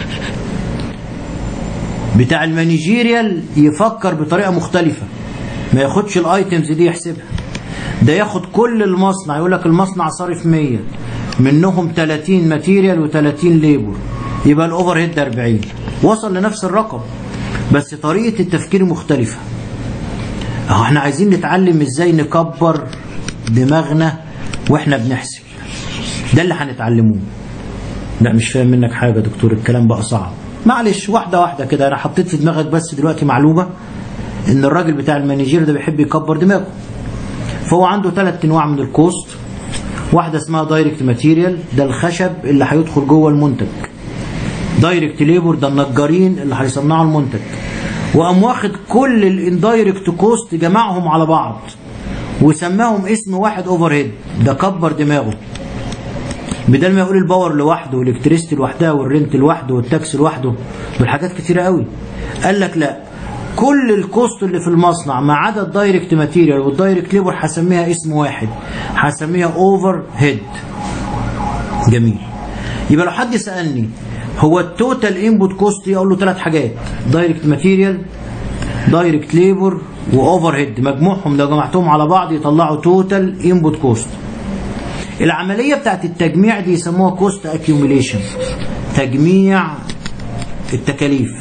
بتاع المانجيريال يفكر بطريقه مختلفه ما ياخدش الايتمز دي يحسبها ده ياخد كل المصنع يقول لك المصنع صارف 100 منهم 30 ماتيريال و30 ليبر يبقى الاوفر هيد 40 وصل لنفس الرقم بس طريقه التفكير مختلفه اهو احنا عايزين نتعلم ازاي نكبر دماغنا واحنا بنحسب ده اللي هنتعلموه لا مش فاهم منك حاجه يا دكتور الكلام بقى صعب معلش واحده واحده كده انا حطيت في دماغك بس دلوقتي معلومه ان الراجل بتاع المانجير ده بيحب يكبر دماغه فهو عنده ثلاث انواع من الكوست واحده اسمها دايركت ماتيريال ده الخشب اللي هيدخل جوه المنتج دايركت ليبر ده النجارين اللي هيصنعوا المنتج وقام واخد كل الاندايركت كوست جمعهم على بعض وسماهم اسم واحد اوفر هيد ده كبر دماغه بدل ما يقول الباور لوحده والالكتريستي لوحدها والرنت لوحده والتاكس لوحده دول حاجات كتيره قوي قال لك لا كل الكوست اللي في المصنع ما عدا الدايركت ماتيريال والدايركت ليبر هسميها اسم واحد هسميها اوفر هيد جميل يبقى لو حد سالني هو التوتال انبوت كوست اقول له ثلاث حاجات دايركت ماتيريال دايركت ليبر واوفر هيد مجموعهم لو جمعتهم على بعض يطلعوا توتال انبوت كوست العمليه بتاعت التجميع دي يسموها كوست اكيوميليشن تجميع التكاليف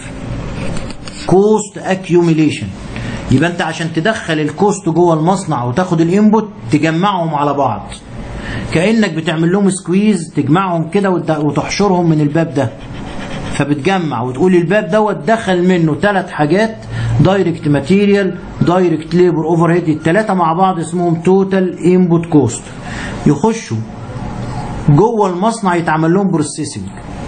كوست اكيوميليشن يبقى انت عشان تدخل الكوست جوه المصنع وتاخد الانبوت تجمعهم على بعض كانك بتعمل لهم سكويز تجمعهم كده وتحشرهم من الباب ده فبتجمع وتقول الباب دوت دخل منه ثلاث حاجات دايركت ماتيريال دايركت ليبر اوفر هيد الثلاثه مع بعض اسمهم توتال انبوت كوست يخشوا جوه المصنع يتعمل لهم بروسيسنج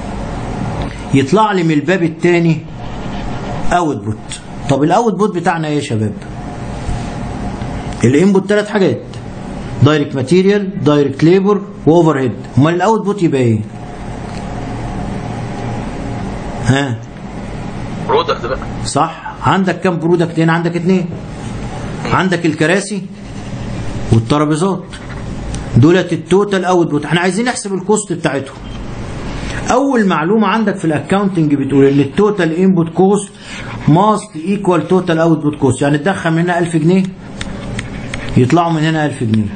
يطلع لي من الباب الثاني اوتبوت طب الاوتبوت بتاعنا ايه يا شباب الانبوت ثلاث حاجات دايركت ماتيريال دايركت ليبر واوفر هيد امال الاوتبوت يبقى ايه ها برودكت بقى صح عندك كام برودكت هنا عندك اتنين عندك الكراسي والترابيزات دولت التوتال اوتبوت احنا عايزين نحسب الكوست بتاعتهم اول معلومه عندك في الاكاونتنج بتقول ان التوتال انبوت كوست ماست ايكوال توتال اوتبوت كوست يعني تدخل من هنا 1000 جنيه يطلعوا من هنا 1000 جنيه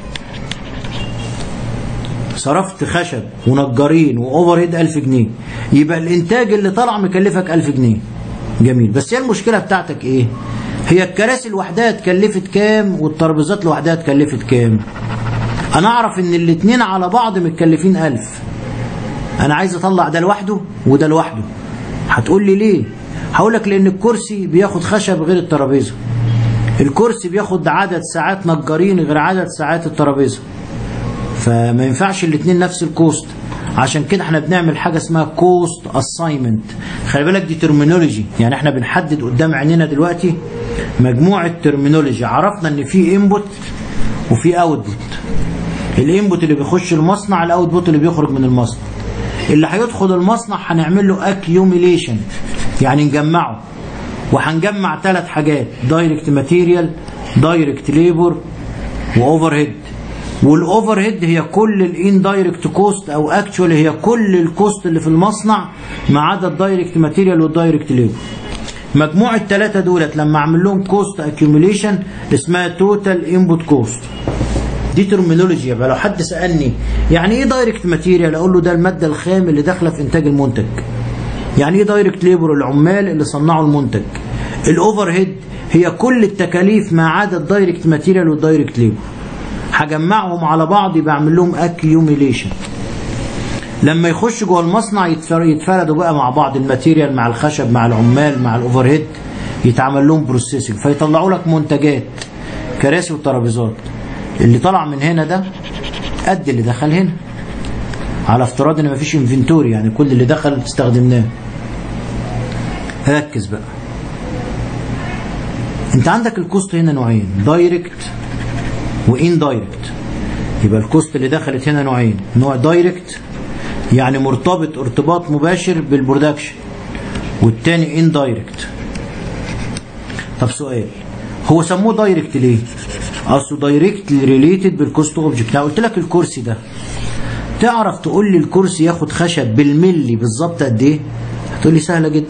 صرفت خشب ونجارين واوفر هيد 1000 جنيه يبقى الانتاج اللي طلع مكلفك 1000 جنيه جميل بس هي المشكله بتاعتك ايه هي الكراسي لوحدها اتكلفت كام والترابيزات لوحدها اتكلفت كام انا اعرف ان الاتنين على بعض متكلفين 1000 انا عايز اطلع ده لوحده وده لوحده هتقول لي ليه هقول لك لان الكرسي بياخد خشب غير الترابيزه الكرسي بياخد عدد ساعات نجارين غير عدد ساعات الترابيزه فما ينفعش الاثنين نفس الكوست عشان كده احنا بنعمل حاجه اسمها كوست اساينمنت خلي بالك دي ترمينولوجي يعني احنا بنحدد قدام عينينا دلوقتي مجموعه ترمينولوجي عرفنا ان في انبوت وفي اوتبوت الانبوت اللي بيخش المصنع الاوتبوت اللي بيخرج من المصنع اللي هيدخل المصنع هنعمل له اكيوميليشن يعني نجمعه وهنجمع ثلاث حاجات دايركت ماتيريال دايركت ليبر واوفر هيد والاوفر هيد هي كل الاندايركت كوست او اكشوال هي كل الكوست اللي في المصنع ما عدا الدايركت ماتيريال والدايركت ليبر مجموع الثلاثه دولت لما اعمل لهم كوست اكيوميليشن اسمها توتال انبوت كوست دي ترمينولوجي يبقى لو حد سالني يعني ايه دايركت ماتيريال اقول له ده الماده الخام اللي داخله في انتاج المنتج يعني ايه دايركت ليبر العمال اللي صنعوا المنتج الاوفر هيد هي كل التكاليف ما عدا الدايركت ماتيريال والدايركت ليبر هجمعهم على بعض يبقى اعمل لهم اكيوميليشن لما يخش جوه المصنع يتفردوا بقى مع بعض الماتيريال مع الخشب مع العمال مع الاوفر هيد يتعمل لهم بروسيسنج فيطلعوا لك منتجات كراسي وترابيزات اللي طلع من هنا ده قد اللي دخل هنا على افتراض ان مفيش انفنتوري يعني كل اللي دخل استخدمناه ركز بقى انت عندك الكوست هنا نوعين دايركت وان دايركت يبقى الكوست اللي دخلت هنا نوعين نوع دايركت يعني مرتبط ارتباط مباشر بالبرودكشن والتاني ان دايركت طب سؤال هو سموه دايركت ليه اصله دايركت ريليتد بالكوست اوبجكت انا قلت لك الكرسي ده تعرف تقول لي الكرسي ياخد خشب بالملي بالظبط قد ايه هتقول لي سهله جدا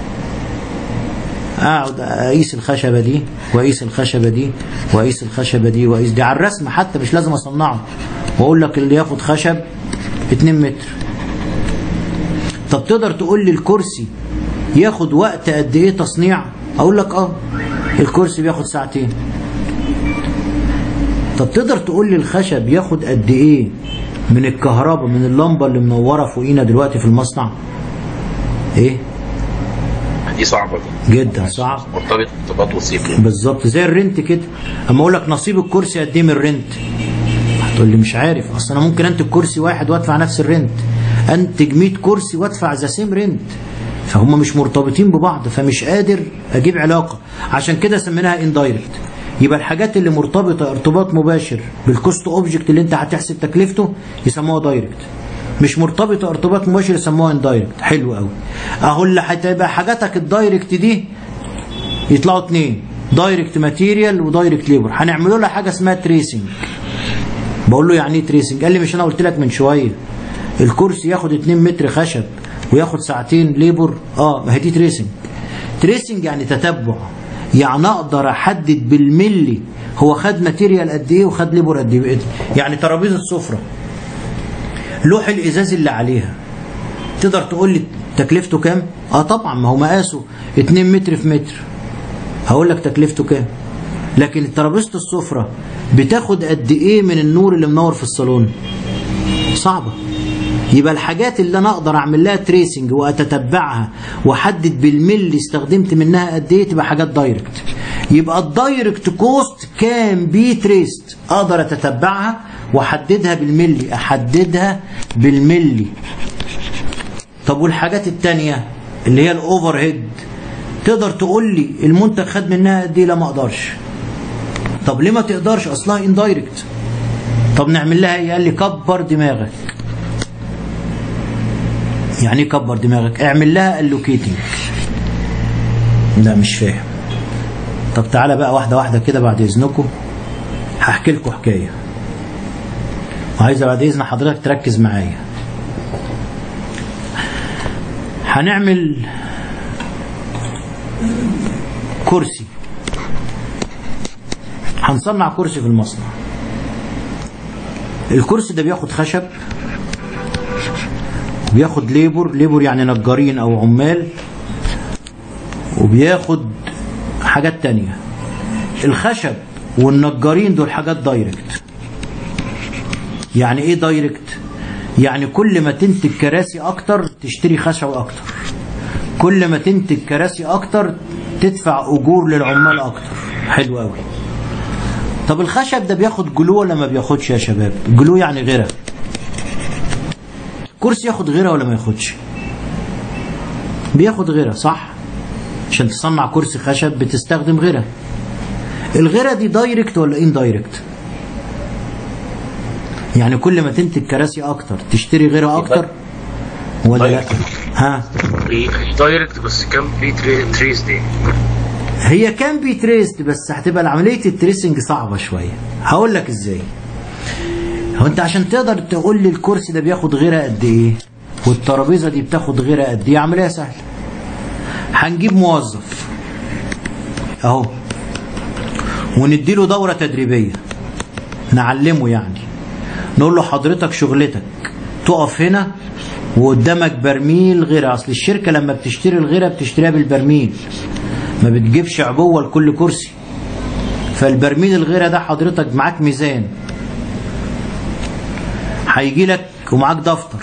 اقعد اقيس الخشبه دي واقيس الخشبه دي واقيس الخشبه دي واقيس دي على الرسم حتى مش لازم اصنعه واقول لك اللي ياخد خشب 2 متر طب تقدر تقول لي الكرسي ياخد وقت قد ايه تصنيع اقول لك اه الكرسي بياخد ساعتين طب تقدر تقول لي الخشب ياخد قد ايه من الكهرباء من اللمبه اللي منوره فوقينا دلوقتي في المصنع ايه دي صعبه دي جدا صعب مرتبط ارتباط وثيقي بالظبط زي الرنت كده اما اقول لك نصيب الكرسي قد ايه من الرنت هتقول لي مش عارف اصل انا ممكن انتج كرسي واحد وادفع نفس الرنت انتج 100 كرسي وادفع ذا سيم رنت فهم مش مرتبطين ببعض فمش قادر اجيب علاقه عشان كده سميناها اندايركت يبقى الحاجات اللي مرتبطه ارتباط مباشر بالكوست اوبجكت اللي انت هتحسب تكلفته يسموها دايركت مش مرتبطه ارتباط مباشر يسموها اندايركت حلو قوي اهو اللي هتبقى حاجاتك الدايركت دي يطلعوا اتنين دايركت ماتيريال ودايركت ليبر هنعملوا لها حاجه اسمها تريسنج بقول له يعني ايه تريسنج قال لي مش انا قلت لك من شويه الكرسي ياخد 2 متر خشب وياخد ساعتين ليبر اه ما هي دي تريسنج تريسنج يعني تتبع يعني اقدر احدد بالملي هو خد ماتيريال قد ايه وخد ليبر قد ايه يعني ترابيزه سفره لوح الازاز اللي عليها تقدر تقول لي تكلفته كام اه طبعا ما هو مقاسه 2 متر في متر هقول لك تكلفته كام لكن ترابيزه السفره بتاخد قد ايه من النور اللي منور في الصالون صعبه يبقى الحاجات اللي انا اقدر اعمل لها تريسنج واتتبعها واحدد بالملي استخدمت منها قد ايه تبقى حاجات دايركت يبقى الدايركت كوست كان بي تريست اقدر اتتبعها واحددها بالملي احددها بالملي طب والحاجات التانية اللي هي الاوفر هيد تقدر تقول لي المنتج خد منها قد ايه لا ما اقدرش طب ليه ما تقدرش اصلها اندايركت طب نعمل لها ايه قال لي كبر دماغك يعني ايه كبر دماغك اعمل لها الوكيتنج لا مش فاهم طب تعالى بقى واحده واحده كده بعد اذنكم هحكي لكم حكايه وعايزه بعد اذن حضرتك تركز معايا هنعمل كرسي هنصنع كرسي في المصنع الكرسي ده بياخد خشب وبياخد ليبر ليبر يعني نجارين او عمال وبياخد حاجات تانية الخشب والنجارين دول حاجات دايركت يعني ايه دايركت يعني كل ما تنتج كراسي اكتر تشتري خشب اكتر كل ما تنتج كراسي اكتر تدفع اجور للعمال اكتر حلو قوي طب الخشب ده بياخد جلو ولا ما بياخدش يا شباب جلو يعني غيره كرسي ياخد غيره ولا ما ياخدش بياخد غيره صح عشان تصنع كرسي خشب بتستخدم غيره الغيره دي دايركت ولا ان دايركت يعني كل ما تنتج كراسي اكتر تشتري غيره اكتر ولا لا ها دايركت بس كان في تري- تريس دي هي كان بي تريست بس هتبقى عمليه التريسنج صعبه شويه هقول لك ازاي هو انت عشان تقدر تقول لي الكرسي ده بياخد غيره قد ايه والترابيزه دي بتاخد غيره قد ايه عمليه سهله هنجيب موظف اهو ونديله دوره تدريبيه نعلمه يعني نقول له حضرتك شغلتك تقف هنا وقدامك برميل غيره اصل الشركه لما بتشتري الغيره بتشتريها بالبرميل ما بتجيبش عبوه لكل كرسي فالبرميل الغيره ده حضرتك معاك ميزان هيجي لك ومعاك دفتر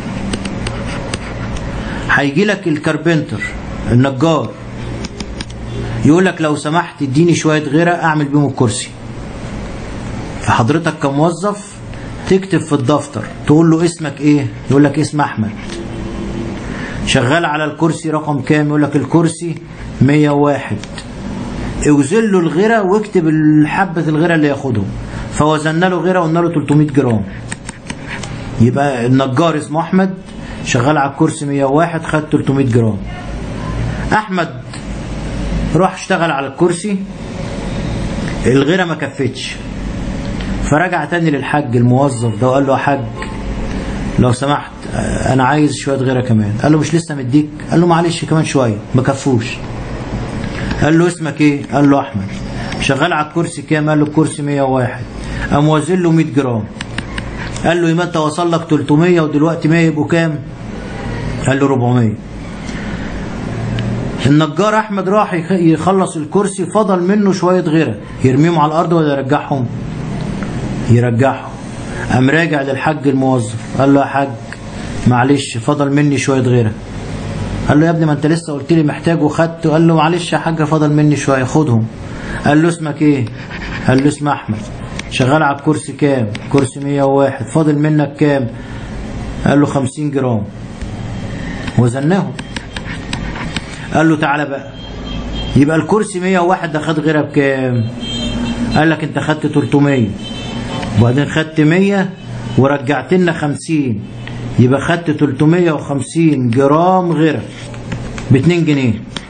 هيجي لك الكاربنتر النجار يقول لك لو سمحت اديني شويه غيره اعمل بيهم الكرسي فحضرتك كموظف تكتب في الدفتر تقول له اسمك ايه يقول لك اسم احمد شغال على الكرسي رقم كام يقول لك الكرسي 101 اوزن له الغيره واكتب حبه الغيره اللي ياخدهم فوزنا له غيره قلنا له 300 جرام يبقى النجار اسمه احمد شغال على الكرسي 101 خد 300 جرام احمد راح اشتغل على الكرسي الغيره ما كفتش فرجع تاني للحاج الموظف ده وقال له يا حاج لو سمحت انا عايز شويه غيره كمان قال له مش لسه مديك قال له معلش كمان شويه ما كفوش قال له اسمك ايه قال له احمد شغال على الكرسي كام قال له الكرسي 101 قام وازن له 100 جرام قال له يبقى انت وصل لك 300 ودلوقتي 100 يبقوا كام قال له 400 النجار احمد راح يخلص الكرسي فضل منه شويه غيره يرميهم على الارض ولا يرجعهم يرجعهم قام راجع للحاج الموظف قال له يا حاج معلش فضل مني شويه غيره قال له يا ابني ما انت لسه قلت لي محتاج وخدته قال له معلش يا حاج فضل مني شويه خدهم قال له اسمك ايه قال له اسم احمد شغال على الكرسي كام كرسي 101 فاضل منك كام قال له 50 جرام وزناهم قال له تعالى بقى يبقى الكرسي 101 ده خد غيرها بكام قال لك انت خدت 300 وبعدين خدت 100 ورجعت لنا 50 يبقى خدت 350 جرام غيره ب 2 جنيه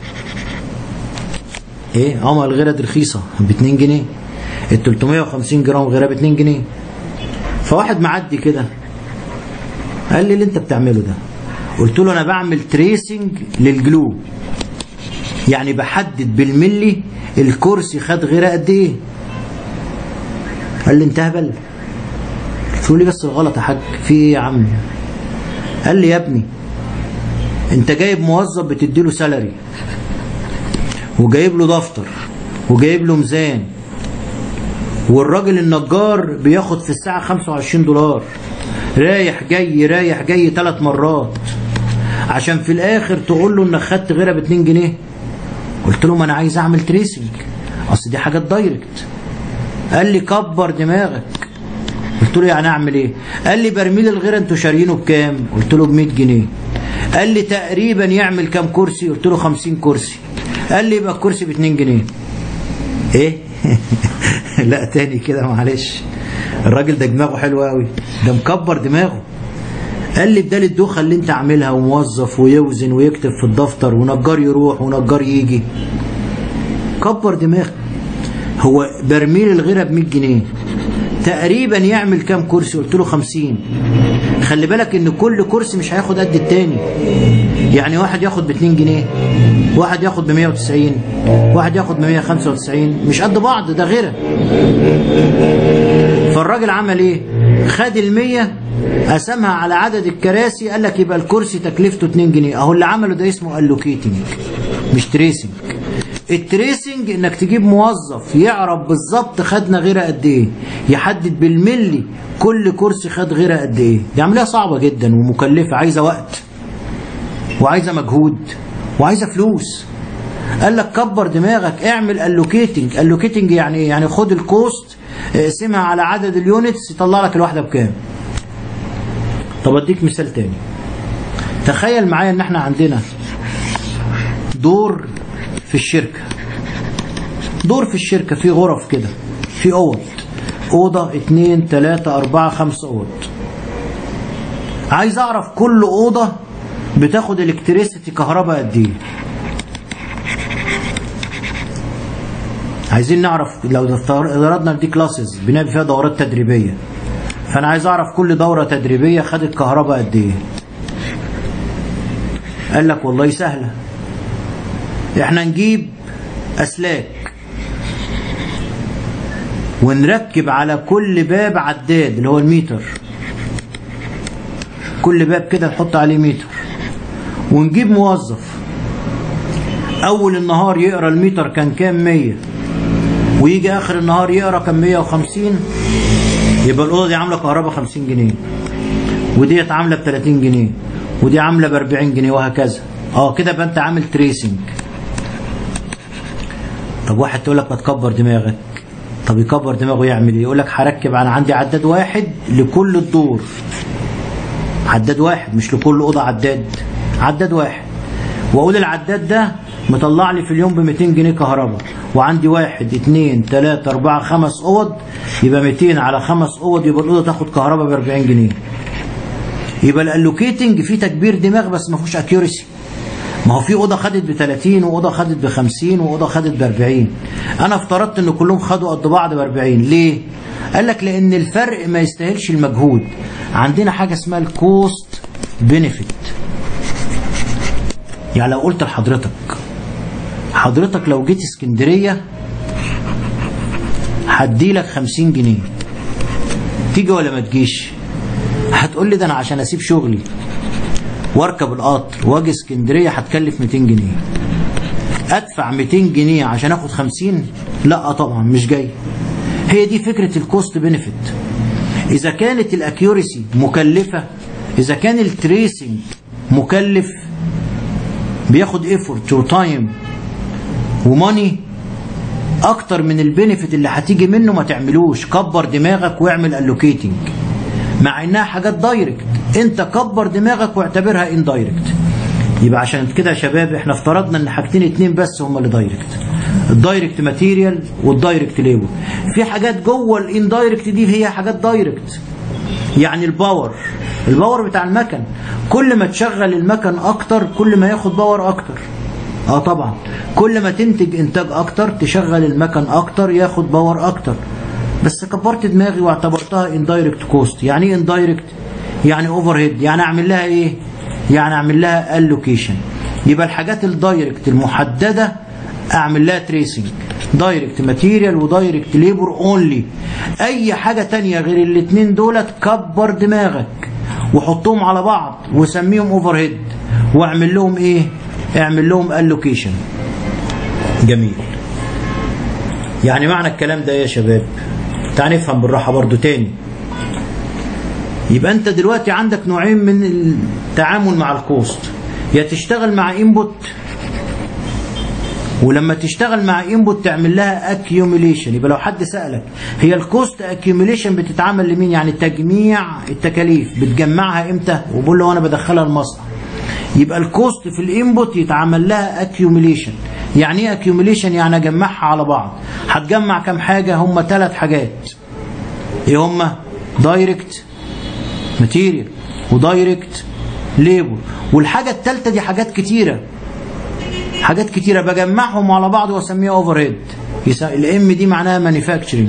ايه اه ما الغيره دي رخيصه ب 2 جنيه ال 350 جرام غيره ب 2 جنيه فواحد معدي كده قال لي اللي انت بتعمله ده قلت له انا بعمل تريسنج للجلو يعني بحدد بالملي الكرسي خد غيره قد ايه قال لي انت هبل قلت له لي بس غلط يا حاج في ايه يا عم قال لي يا ابني انت جايب موظف بتديله سالري وجايب له دفتر وجايب له ميزان والراجل النجار بياخد في الساعة 25 دولار رايح جاي رايح جاي ثلاث مرات عشان في الاخر تقول له انك خدت غيرها ب 2 جنيه قلت له ما انا عايز اعمل تريسنج اصل دي حاجات دايركت قال لي كبر دماغك قلت له يعني اعمل ايه قال لي برميل الغيره انتوا شاريينه بكام قلت له ب 100 جنيه قال لي تقريبا يعمل كام كرسي قلت له 50 كرسي قال لي يبقى الكرسي ب 2 جنيه ايه لا تاني كده معلش الراجل ده دماغه حلو قوي ده مكبر دماغه قال لي بدال الدوخه اللي انت عاملها وموظف ويوزن ويكتب في الدفتر ونجار يروح ونجار يجي كبر دماغك هو برميل الغيره ب 100 جنيه تقريبا يعمل كام كرسي قلت له 50 خلي بالك ان كل كرسي مش هياخد قد التاني يعني واحد ياخد ب 2 جنيه واحد ياخد ب 190 واحد ياخد ب 195 مش قد بعض ده غيره فالراجل عمل ايه خد ال 100 قسمها على عدد الكراسي قال لك يبقى الكرسي تكلفته 2 جنيه اهو اللي عمله ده اسمه الوكيتنج مش تريسنج التريسنج انك تجيب موظف يعرف بالظبط خدنا غيره قد ايه يحدد بالملي كل كرسي خد غيره قد ايه دي عمليه صعبه جدا ومكلفه عايزه وقت وعايزه مجهود وعايزه فلوس قال لك كبر دماغك اعمل الوكيتنج الوكيتنج يعني ايه يعني خد الكوست اقسمها على عدد اليونتس يطلع لك الواحده بكام طب اديك مثال تاني تخيل معايا ان احنا عندنا دور في الشركة دور في الشركة في غرف كده في أوض أوضة اتنين تلاتة أربعة خمسة أوض عايز أعرف كل أوضة بتاخد الكتريستي كهرباء قد إيه عايزين نعرف لو افترضنا دي كلاسز بنعمل فيها دورات تدريبية فأنا عايز أعرف كل دورة تدريبية خدت كهرباء قد إيه قال لك والله سهلة احنا نجيب اسلاك ونركب على كل باب عداد اللي هو الميتر كل باب كده نحط عليه ميتر ونجيب موظف اول النهار يقرا الميتر كان كام 100 ويجي اخر النهار يقرا كان 150 يبقى الاوضه دي عامله كهرباء 50 جنيه وديت عامله ب 30 جنيه ودي عامله ب 40 جنيه وهكذا اه كده يبقى انت عامل تريسنج طب واحد تقول لك ما تكبر دماغك طب يكبر دماغه يعمل ايه يقول لك هركب انا عندي عداد واحد لكل الدور عداد واحد مش لكل اوضه عداد عداد واحد واقول العداد ده مطلع لي في اليوم ب 200 جنيه كهرباء وعندي واحد اتنين تلاتة اربعة خمس اوض يبقى 200 على خمس اوض يبقى الاوضه تاخد كهرباء ب 40 جنيه يبقى الالوكيتنج فيه تكبير دماغ بس ما فيهوش اكيورسي ما هو في اوضه خدت ب 30 واوضه خدت ب 50 واوضه خدت ب 40 انا افترضت ان كلهم خدوا قد بعض ب 40 ليه قال لك لان الفرق ما يستاهلش المجهود عندنا حاجه اسمها الكوست بينيفيت يعني لو قلت لحضرتك حضرتك لو جيت اسكندريه هديلك 50 جنيه تيجي ولا ما تجيش هتقول لي ده انا عشان اسيب شغلي واركب القطر واجي اسكندريه هتكلف 200 جنيه ادفع 200 جنيه عشان اخد 50 لا طبعا مش جاي هي دي فكره الكوست بنفيت اذا كانت الاكيورسي مكلفه اذا كان التريسنج مكلف بياخد ايفورت وتايم وماني اكتر من البنفيت اللي هتيجي منه ما تعملوش كبر دماغك واعمل الوكيتنج مع انها حاجات دايركت انت كبر دماغك واعتبرها ان دايركت يبقى عشان كده يا شباب احنا افترضنا ان حاجتين اتنين بس هما اللي دايركت الدايركت ماتيريال والدايركت ليبر في حاجات جوه الان دايركت دي هي حاجات دايركت يعني الباور الباور بتاع المكن كل ما تشغل المكن اكتر كل ما ياخد باور اكتر اه طبعا كل ما تنتج انتاج اكتر تشغل المكن اكتر ياخد باور اكتر بس كبرت دماغي واعتبرتها اندايركت كوست يعني ايه اندايركت يعني اوفر هيد يعني اعمل لها ايه يعني اعمل لها الوكيشن يبقى الحاجات الدايركت المحدده اعمل لها تريسنج دايركت ماتيريال ودايركت ليبر اونلي اي حاجه تانية غير الاثنين دولت كبر دماغك وحطهم على بعض وسميهم اوفر هيد واعمل لهم ايه اعمل لهم الوكيشن جميل يعني معنى الكلام ده يا شباب تعال نفهم بالراحه برضو تاني يبقى انت دلوقتي عندك نوعين من التعامل مع الكوست يا تشتغل مع انبوت ولما تشتغل مع انبوت تعمل لها اكيوميليشن يبقى لو حد سالك هي الكوست اكيوميليشن بتتعمل لمين يعني تجميع التكاليف بتجمعها امتى وبقول له انا بدخلها المصنع يبقى الكوست في الانبوت يتعمل لها اكيوميليشن يعني ايه اكيوميليشن يعني اجمعها على بعض هتجمع كام حاجه هم ثلاث حاجات ايه هم دايركت ماتيريال ودايركت ليبر والحاجه الثالثه دي حاجات كتيره حاجات كتيره بجمعهم على بعض واسميها اوفر هيد الام دي معناها مانيفاكتشرنج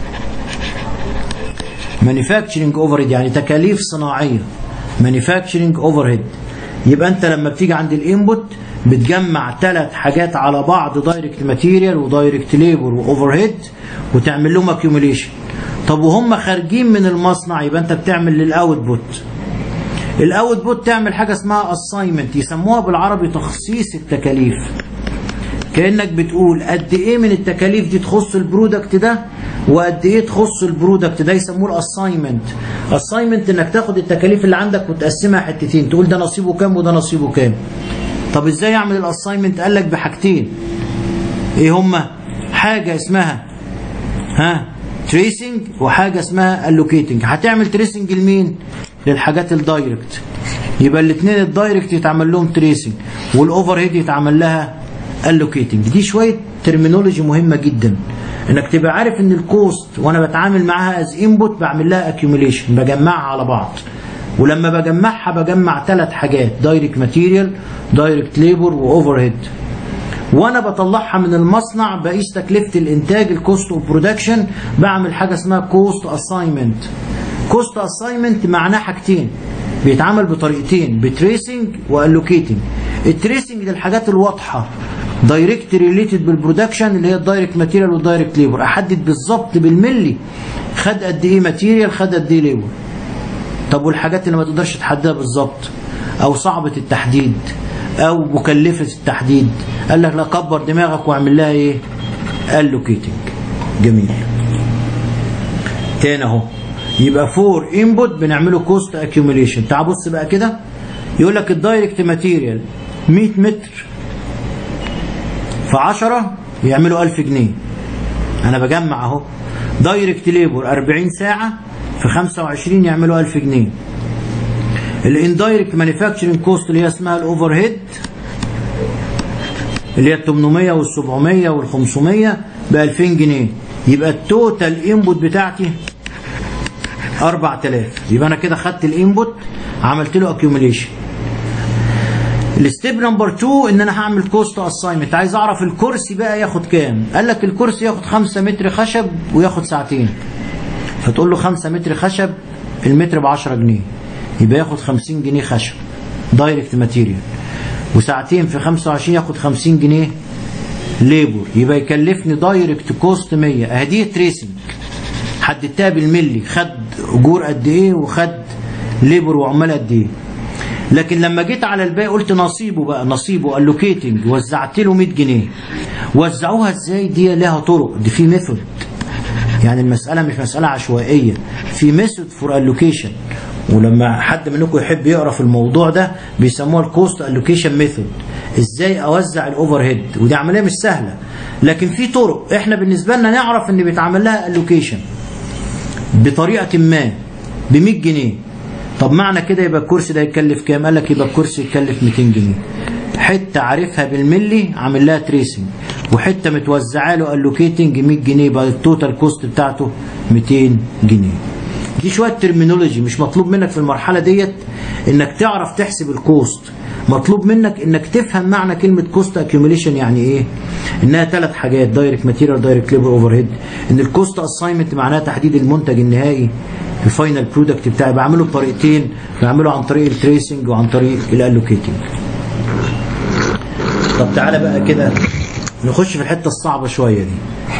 مانيفاكتشرنج اوفر هيد يعني تكاليف صناعيه مانيفاكتشرنج اوفر هيد يبقى انت لما بتيجي عند الانبوت بتجمع ثلاث حاجات على بعض دايركت ماتيريال ودايركت ليبر واوفر هيد وتعمل لهم اكيوميليشن طب وهم خارجين من المصنع يبقى انت بتعمل للاوتبوت الاوتبوت تعمل حاجه اسمها اساينمنت يسموها بالعربي تخصيص التكاليف كانك بتقول قد ايه من التكاليف دي تخص البرودكت ده وقد ايه تخص البرودكت ده يسموه الاساينمنت اساينمنت انك تاخد التكاليف اللي عندك وتقسمها حتتين تقول ده نصيبه كام وده نصيبه كام طب ازاي اعمل الاساينمنت قال لك بحاجتين ايه هما حاجه اسمها ها تريسنج وحاجه اسمها الوكيتنج هتعمل تريسنج لمين للحاجات الدايركت يبقى الاثنين الدايركت يتعمل لهم تريسنج والاوفر هيد يتعمل لها الوكيتنج دي شويه ترمينولوجي مهمه جدا انك تبقى عارف ان الكوست وانا بتعامل معاها از انبوت بعمل لها اكيوميليشن بجمعها على بعض ولما بجمعها بجمع ثلاث حاجات دايركت ماتيريال دايركت ليبر واوفر هيد وانا بطلعها من المصنع بقيس تكلفه الانتاج الكوست اوف برودكشن بعمل حاجه اسمها كوست اساينمنت كوست اساينمنت معناه حاجتين بيتعمل بطريقتين بتريسنج والوكيتنج التريسنج للحاجات الواضحه دايركت ريليتد بالبرودكشن اللي هي الدايركت ماتيريال والدايركت ليبر احدد بالظبط بالملي خد قد ايه ماتيريال خد قد ايه ليبر طب والحاجات اللي ما تقدرش تحددها بالظبط او صعبه التحديد او مكلفه التحديد قال لك لا كبر دماغك واعمل لها ايه الوكيتنج جميل تاني اهو يبقى فور انبوت بنعمله كوست اكيوميليشن تعال بص بقى كده يقول لك الدايركت ماتيريال 100 متر في 10 يعملوا 1000 جنيه انا بجمع اهو دايركت ليبر 40 ساعه في 25 يعملوا 1000 جنيه الاندايركت مانيفاكتشرنج كوست اللي هي اسمها الاوفر هيد اللي هي ال 800 وال 700 وال 500 ب 2000 جنيه يبقى التوتال انبوت بتاعتي 4000 يبقى انا كده خدت الانبوت عملت له اكيوميليشن الستيب نمبر 2 ان انا هعمل كوست اساينمنت عايز اعرف الكرسي بقى ياخد كام قال لك الكرسي ياخد 5 متر خشب وياخد ساعتين فتقول له 5 متر خشب المتر ب 10 جنيه يبقى ياخد 50 جنيه خشب دايركت ماتيريال وساعتين في 25 ياخد 50 جنيه ليبر يبقى يكلفني دايركت كوست 100 اهديه تريسنج حددتها بالملي خد اجور قد ايه وخد ليبر وعمال قد ايه لكن لما جيت على الباقي قلت نصيبه بقى نصيبه الوكيتنج وزعت له 100 جنيه وزعوها ازاي دي لها طرق دي في ميثود يعني المسألة مش مسألة عشوائية في ميثود فور الوكيشن ولما حد منكم يحب يقرا في الموضوع ده بيسموها الكوست الوكيشن ميثود ازاي اوزع الاوفر هيد ودي عمليه مش سهله لكن في طرق احنا بالنسبه لنا نعرف ان بيتعمل لها الوكيشن بطريقه ما ب 100 جنيه طب معنى كده يبقى الكرسي ده يتكلف كام قال لك يبقى الكرسي يتكلف 200 جنيه حته عارفها بالملي عامل لها تريسنج وحته متوزعه له الوكيتنج 100 جنيه يبقى التوتال كوست بتاعته 200 جنيه دي شويه ترمينولوجي مش مطلوب منك في المرحله ديت انك تعرف تحسب الكوست مطلوب منك انك تفهم معنى كلمه كوست اكيوميليشن يعني ايه انها ثلاث حاجات دايركت ماتيريال دايركت ليبر اوفر هيد ان الكوست اساينمنت معناها تحديد المنتج النهائي الفاينل برودكت بتاعي بعمله بطريقتين بعمله عن طريق التريسنج وعن طريق الالوكيتنج طب تعالى بقى كده نخش في الحته الصعبه شويه دي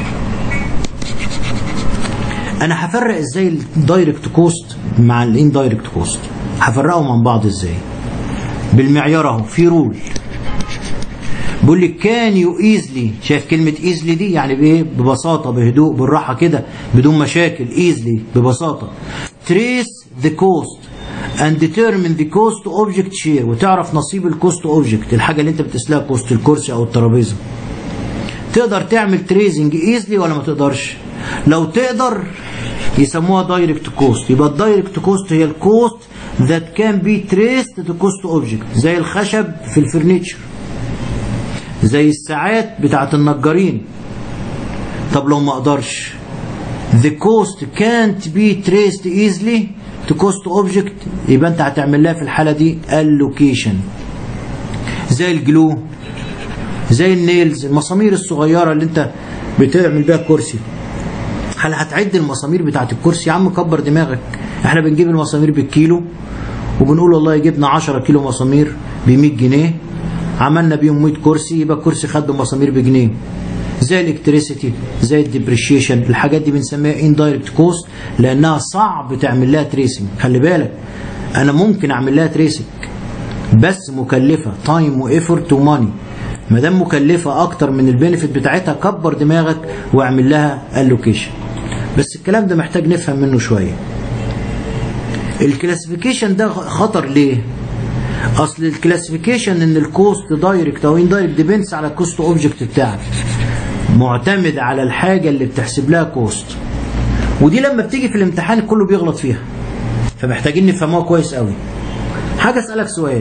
انا هفرق ازاي الدايركت كوست مع الاندايركت كوست هفرقهم عن بعض ازاي بالمعيار اهو في رول بيقول لي كان يو ايزلي شايف كلمه ايزلي دي يعني بايه ببساطه بهدوء بالراحه كده بدون مشاكل ايزلي ببساطه تريس ذا كوست and determine the cost object share وتعرف نصيب الكوست اوبجكت الحاجه اللي انت بتقيس لها كوست الكرسي او الترابيزه تقدر تعمل تريزنج ايزلي ولا ما تقدرش لو تقدر يسموها دايركت كوست يبقى الدايركت كوست هي الكوست that can be traced to cost object زي الخشب في الفرنيتشر زي الساعات بتاعت النجارين طب لو ما اقدرش the cost can't be traced easily to cost object يبقى انت هتعمل لها في الحالة دي allocation زي الجلو زي النيلز المسامير الصغيرة اللي انت بتعمل بيها الكرسي هل هتعد المسامير بتاعت الكرسي يا عم كبر دماغك احنا بنجيب المسامير بالكيلو وبنقول والله جبنا 10 كيلو مسامير ب 100 جنيه عملنا بيهم 100 كرسي يبقى الكرسي خد مسامير بجنيه زي الالكتريسيتي زي الديبريشيشن الحاجات دي بنسميها اندايركت كوست لانها صعب تعمل لها تريسنج خلي بالك انا ممكن اعمل لها تريسنج بس مكلفه تايم وايفورت وماني ما دام مكلفه اكتر من البينفيت بتاعتها كبر دماغك واعمل لها الوكيشن بس الكلام ده محتاج نفهم منه شويه الكلاسيفيكيشن ده خطر ليه اصل الكلاسيفيكيشن ان الكوست دايركت او اندايركت ديبينس على الكوست اوبجكت بتاعك معتمد على الحاجه اللي بتحسب لها كوست ودي لما بتيجي في الامتحان كله بيغلط فيها فمحتاجين نفهموها كويس قوي حاجه اسالك سؤال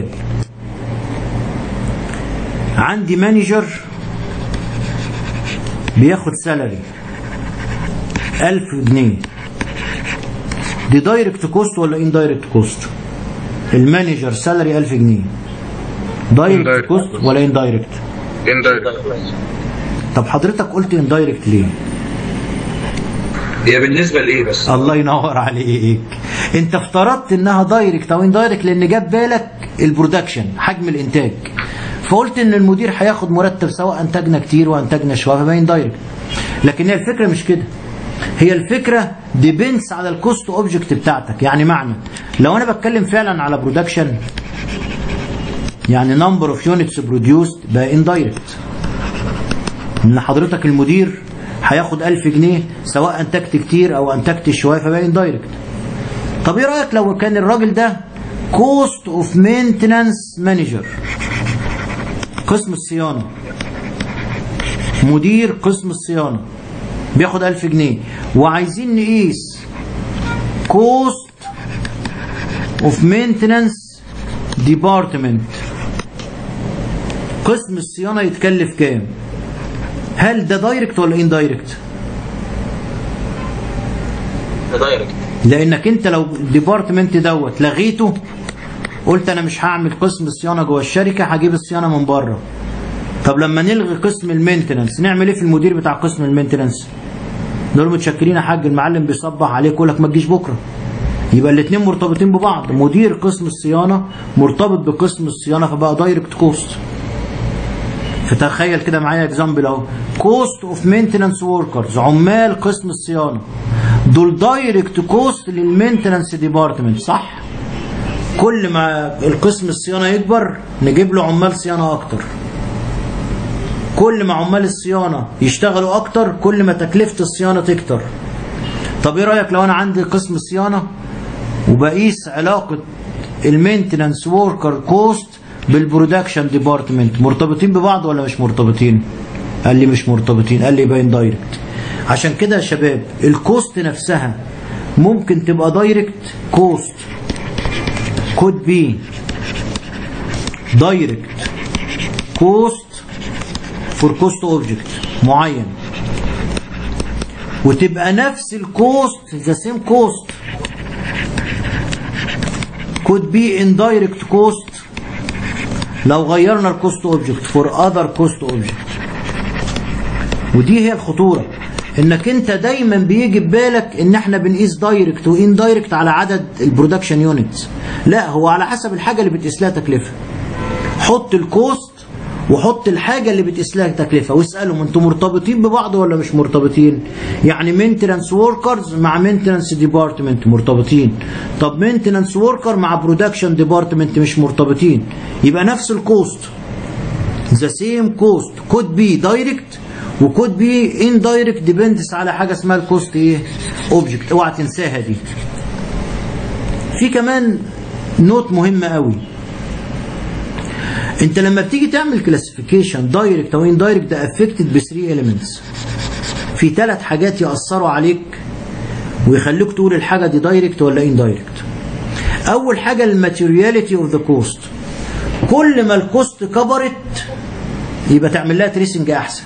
عندي مانجر بياخد سالري ألف جنيه دي دايركت كوست ولا اندايركت كوست المانجر سالري 1000 جنيه دايركت Indirect كوست cost. ولا اندايركت indirect طب حضرتك قلت اندايركت ليه هي بالنسبه لايه بس؟ الله ينور عليك انت افترضت انها دايركت او اندايركت لان جاب بالك البرودكشن حجم الانتاج فقلت ان المدير هياخد مرتب سواء انتجنا كتير وانتجنا شويه فبقى اندايركت لكن هي الفكره مش كده هي الفكره ديبنس على الكوست اوبجكت بتاعتك يعني معنى لو انا بتكلم فعلا على برودكشن يعني نمبر اوف يونتس بروديوسد بقى اندايركت ان حضرتك المدير هياخد 1000 جنيه سواء انتجت كتير او انتجت شويه فبقى اندايركت طب ايه رايك لو كان الراجل ده كوست اوف مينتنانس مانجر قسم الصيانه مدير قسم الصيانه بياخد 1000 جنيه وعايزين نقيس كوست اوف مينتننس ديبارتمنت قسم الصيانه يتكلف كام هل ده دايركت ولا ان دايركت ده دايركت لانك انت لو الديبارتمنت دوت لغيته قلت انا مش هعمل قسم الصيانه جوه الشركه هجيب الصيانه من بره طب لما نلغي قسم المينتننس نعمل ايه في المدير بتاع قسم المينتننس دول متشكرين يا حاج المعلم بيصبح عليك يقول لك ما تجيش بكره يبقى الاثنين مرتبطين ببعض مدير قسم الصيانه مرتبط بقسم الصيانه فبقى دايركت كوست فتخيل كده معايا اكزامبل اهو كوست اوف مينتننس وركرز عمال قسم الصيانه دول دايركت كوست للمينتننس ديبارتمنت صح كل ما القسم الصيانه يكبر نجيب له عمال صيانه اكتر كل ما عمال الصيانه يشتغلوا اكتر كل ما تكلفه الصيانه تكتر طب ايه رايك لو انا عندي قسم صيانه وبقيس علاقه المينتننس وركر كوست بالبرودكشن ديبارتمنت مرتبطين ببعض ولا مش مرتبطين قال لي مش مرتبطين قال لي باين دايركت عشان كده يا شباب الكوست نفسها ممكن تبقى دايركت كوست could be direct cost for cost object معين وتبقى نفس الكوست the same cost could be indirect cost لو غيرنا الكوست اوبجكت فور اذر كوست اوبجكت ودي هي الخطوره انك انت دايما بيجي ببالك ان احنا بنقيس دايركت وان دايركت على عدد البرودكشن يونتس لا هو على حسب الحاجه اللي بتقيس لها تكلفه حط الكوست وحط الحاجه اللي بتقيس لها تكلفه واسالهم انتوا مرتبطين ببعض ولا مش مرتبطين يعني مينتننس وركرز مع مينتننس ديبارتمنت مرتبطين طب مينتننس وركر مع برودكشن ديبارتمنت مش مرتبطين يبقى نفس الكوست ذا سيم كوست كود بي دايركت وكود بي اندايركت ديبندس على حاجه اسمها الكوست ايه اوبجكت اوعى تنساها دي في كمان نوت مهمه قوي انت لما بتيجي تعمل كلاسيفيكيشن دايركت او اندايركت ده افكتد ب 3 اليمنتس في ثلاث حاجات ياثروا عليك ويخليك تقول الحاجه دي دايركت ولا اندايركت اول حاجه الماتيرياليتي اوف ذا كوست كل ما الكوست كبرت يبقى تعمل لها تريسنج احسن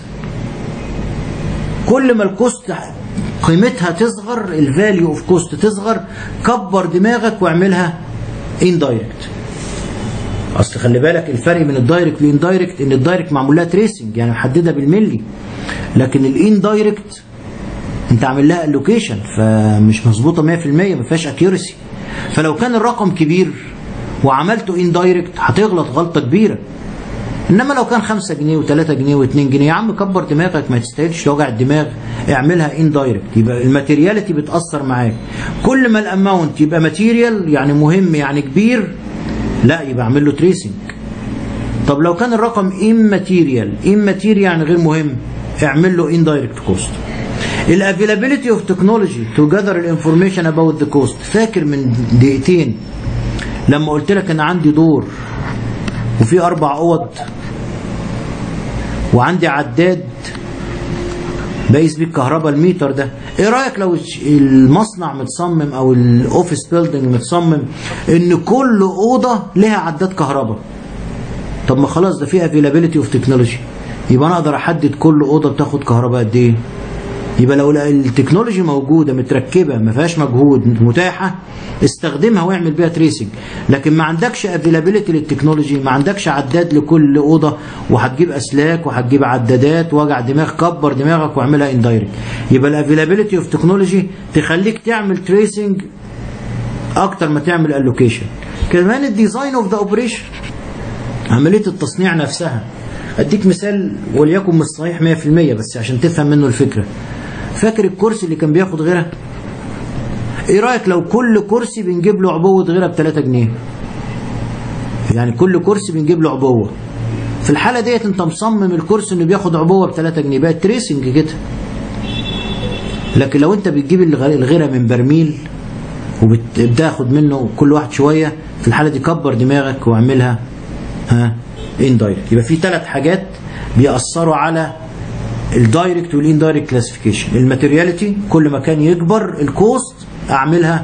كل ما الكوست قيمتها تصغر الفاليو اوف كوست تصغر كبر دماغك واعملها اندايركت اصل خلي بالك الفرق بين الدايركت والاندايركت ان الدايركت معمول لها تريسنج يعني محدده بالملي لكن الاندايركت انت عامل لها الوكيشن فمش مظبوطه 100% ما فيهاش اكيورسي فلو كان الرقم كبير وعملته اندايركت هتغلط غلطه كبيره انما لو كان 5 جنيه و3 جنيه و2 جنيه يا عم كبر دماغك ما تستاهلش توجع الدماغ اعملها اندايركت يبقى الماتيرياليتي بتاثر معاك كل ما الاماونت يبقى ماتيريال يعني مهم يعني كبير لا يبقى اعمل له تريسنج طب لو كان الرقم اماتيريال اماتيريال يعني غير مهم اعمل له اندايركت كوست الافيلابيلتي اوف تكنولوجي تو جذر الانفورميشن اباوت ذا كوست فاكر من دقيقتين لما قلت لك انا عندي دور وفي اربع اوض وعندي عداد بقيس بيه الكهرباء الميتر ده ايه رايك لو المصنع متصمم او الاوفيس بيلدينج متصمم ان كل اوضه لها عداد كهرباء طب ما خلاص ده في افيلابيلتي اوف تكنولوجي يبقى انا اقدر احدد كل اوضه بتاخد كهرباء قد ايه يبقى لو التكنولوجي موجوده متركبه ما فيهاش مجهود متاحه استخدمها واعمل بيها تريسنج لكن ما عندكش افيلابيلتي للتكنولوجي ما عندكش عداد لكل اوضه وهتجيب اسلاك وهتجيب عدادات وجع دماغ كبر دماغك واعملها اندايركت يبقى الافيلابيلتي اوف تكنولوجي تخليك تعمل تريسنج اكتر ما تعمل الوكيشن كمان الديزاين اوف ذا اوبريشن عمليه التصنيع نفسها اديك مثال وليكن مش صحيح 100% بس عشان تفهم منه الفكره فاكر الكرسي اللي كان بياخد غيرها ايه رايك لو كل كرسي بنجيب له عبوه غيرها ب 3 جنيه يعني كل كرسي بنجيب له عبوه في الحاله ديت انت مصمم الكرسي انه بياخد عبوه ب 3 جنيه بقت تريسنج كده لكن لو انت بتجيب الغيره من برميل وبتاخد منه كل واحد شويه في الحاله دي كبر دماغك واعملها ها اندايركت يبقى في ثلاث حاجات بيأثروا على الدايركت والاندايركت كلاسيفيكيشن الماتيرياليتي كل ما كان يكبر الكوست اعملها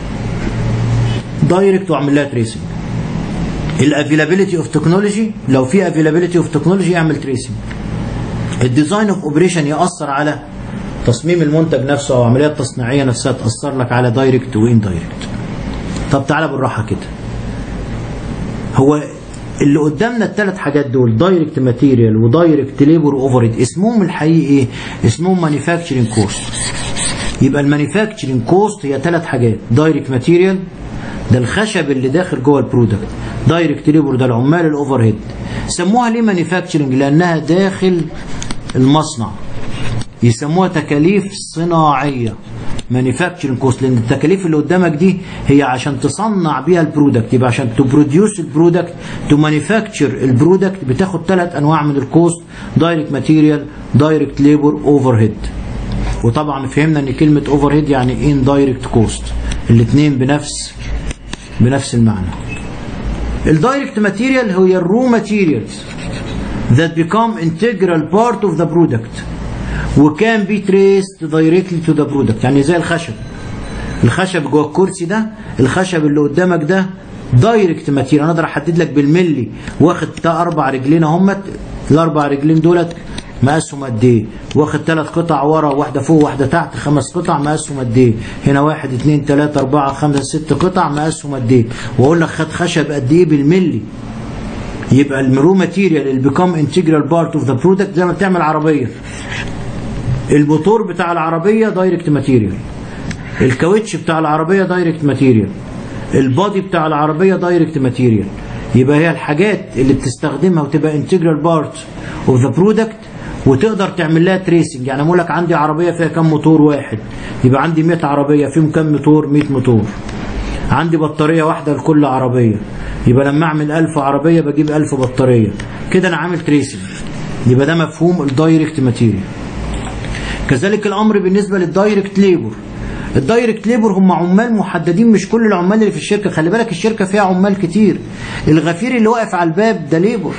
دايركت واعمل لها تريسنج الافيلابيلتي اوف تكنولوجي لو في افيلابيلتي اوف تكنولوجي اعمل تريسنج الديزاين اوف اوبريشن ياثر على تصميم المنتج نفسه او العمليه التصنيعيه نفسها تاثر لك على دايركت واندايركت طب تعالى بالراحه كده هو اللي قدامنا الثلاث حاجات دول دايركت ماتيريال ودايركت ليبر واوفر اسمهم الحقيقي ايه اسمهم مانيفاكتشرنج كوست يبقى المانيفاكتشرنج كوست هي ثلاث حاجات دايركت ماتيريال ده الخشب اللي داخل جوه البرودكت دايركت ليبر ده العمال الاوفر هيد سموها ليه مانيفاكتشرنج لانها داخل المصنع يسموها تكاليف صناعيه مانيفاكتشرنج كوست لان التكاليف اللي قدامك دي هي عشان تصنع بيها البرودكت يبقى عشان تبروديوس البرودكت تو مانيفاكتشر البرودكت بتاخد ثلاث انواع من الكوست دايركت ماتيريال دايركت ليبر اوفر هيد وطبعا فهمنا ان كلمه اوفر هيد يعني ان دايركت كوست الاثنين بنفس بنفس المعنى الدايركت ماتيريال هي الرو ماتيريالز that become integral part of the product وكان بي traced directly to the product يعني زي الخشب الخشب جوه الكرسي ده الخشب اللي قدامك ده دايركت ماتيريال انا اقدر احدد لك بالملي واخد تا اربع رجلين اهمت الاربع رجلين دولت مقاسهم قد ايه واخد ثلاث قطع ورا واحده فوق واحده تحت خمس قطع مقاسهم قد ايه هنا واحد اثنين ثلاثه اربعه خمسه ست قطع مقاسهم قد ايه واقول لك خد خشب قد ايه بالملي يبقى المرو ماتيريال اللي بيكم انتجرال بارت اوف ذا برودكت زي ما بتعمل عربيه الموتور بتاع العربيه دايركت ماتيريال الكاوتش بتاع العربيه دايركت ماتيريال البادي بتاع العربيه دايركت ماتيريال يبقى هي الحاجات اللي بتستخدمها وتبقى انتجرال بارت اوف ذا برودكت وتقدر تعمل لها تريسنج يعني اقول لك عندي عربيه فيها كام موتور واحد يبقى عندي 100 عربيه فيهم كام موتور 100 موتور عندي بطاريه واحده لكل عربيه يبقى لما اعمل 1000 عربيه بجيب 1000 بطاريه كده انا عامل تريسنج يبقى ده مفهوم الدايركت ماتيريال كذلك الامر بالنسبه للدايركت ليبر الدايركت ليبر هم عمال محددين مش كل العمال اللي في الشركه خلي بالك الشركه فيها عمال كتير الغفير اللي واقف على الباب ده ليبر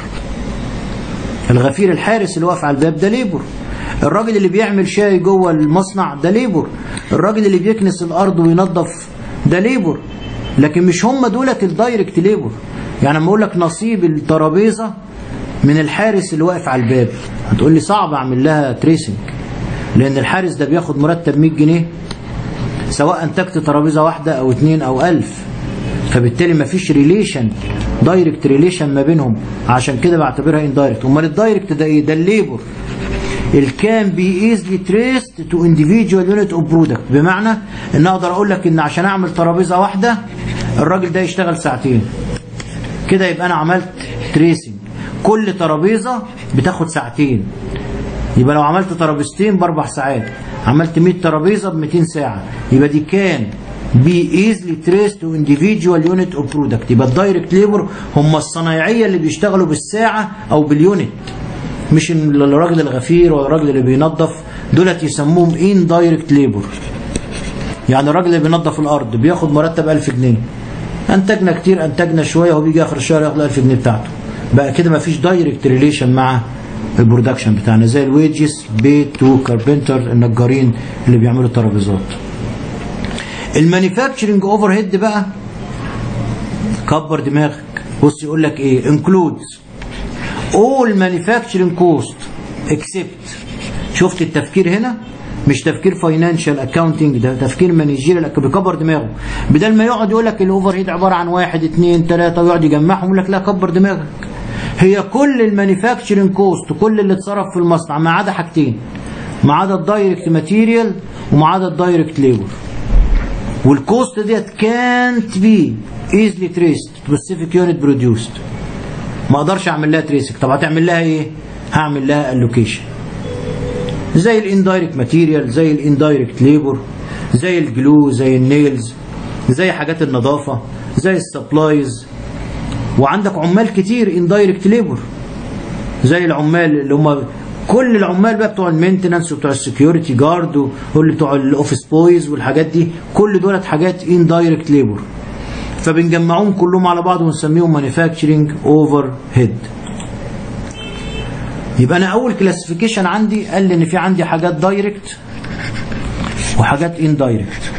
الغفير الحارس اللي واقف على الباب ده ليبر الراجل اللي بيعمل شاي جوه المصنع ده ليبر الراجل اللي بيكنس الارض وينظف ده ليبر لكن مش هم دولت الدايركت ليبر يعني لما اقول لك نصيب الترابيزه من الحارس اللي واقف على الباب هتقول لي صعب اعمل لها تريسنج لان الحارس ده بياخد مرتب 100 جنيه سواء انتجت ترابيزه واحده او اتنين او ألف فبالتالي مفيش ريليشن دايركت ريليشن ما بينهم عشان كده بعتبرها اندايركت امال الدايركت ده ايه ده الليبر الكان بي ايزلي تريست تو individual يونت اوف برودكت بمعنى ان اقدر اقول لك ان عشان اعمل ترابيزه واحده الراجل ده يشتغل ساعتين كده يبقى انا عملت تريسنج كل ترابيزه بتاخد ساعتين يبقى لو عملت ترابيزتين باربع ساعات عملت 100 ترابيزه ب 200 ساعه يبقى دي كان بي ايزلي تريس تو individual يونت اوف برودكت يبقى الدايركت ليبر هم الصنايعيه اللي بيشتغلوا بالساعه او باليونت مش الراجل الغفير ولا الراجل اللي بينظف دولت يسموهم ان دايركت ليبر يعني الراجل اللي بينظف الارض بياخد مرتب 1000 جنيه انتجنا كتير انتجنا شويه هو بيجي اخر الشهر ياخد 1000 جنيه بتاعته بقى كده ما فيش دايركت ريليشن مع البرودكشن بتاعنا زي الويجز بيت تو كاربنتر النجارين اللي بيعملوا الترابيزات المانيفاكتشرنج اوفر هيد بقى كبر دماغك بص يقول لك ايه انكلودز all manufacturing cost except شفت التفكير هنا مش تفكير فاينانشال اكاونتنج ده تفكير مانجيريال بيكبر دماغه بدل ما يقعد يقول لك الاوفر هيد عباره عن واحد اثنين ثلاثه ويقعد يجمعهم يقول لك لا كبر دماغك هي كل المانيفاكتشرنج كوست كل اللي اتصرف في المصنع ما عدا حاجتين ما عدا الدايركت ماتيريال وما عدا الدايركت ليبر والكوست ديت كانت بي ايزلي تريست سبيسيفيك يونت بروديوست ما اقدرش اعمل لها تريسك طب هتعمل لها ايه هعمل لها الوكيشن زي الاندايركت ماتيريال زي الاندايركت ليبر زي الجلو زي النيلز زي حاجات النظافه زي السبلايز وعندك عمال كتير اندايركت ليبر زي العمال اللي هم كل العمال بقى بتوع المينتنانس وبتوع السكيورتي جارد واللي بتوع الاوفيس بويز والحاجات دي كل دولت حاجات اندايركت ليبر فبنجمعهم كلهم على بعض ونسميهم مانيفاكتشرنج اوفر هيد يبقى انا اول كلاسيفيكيشن عندي قال لي ان في عندي حاجات دايركت وحاجات اندايركت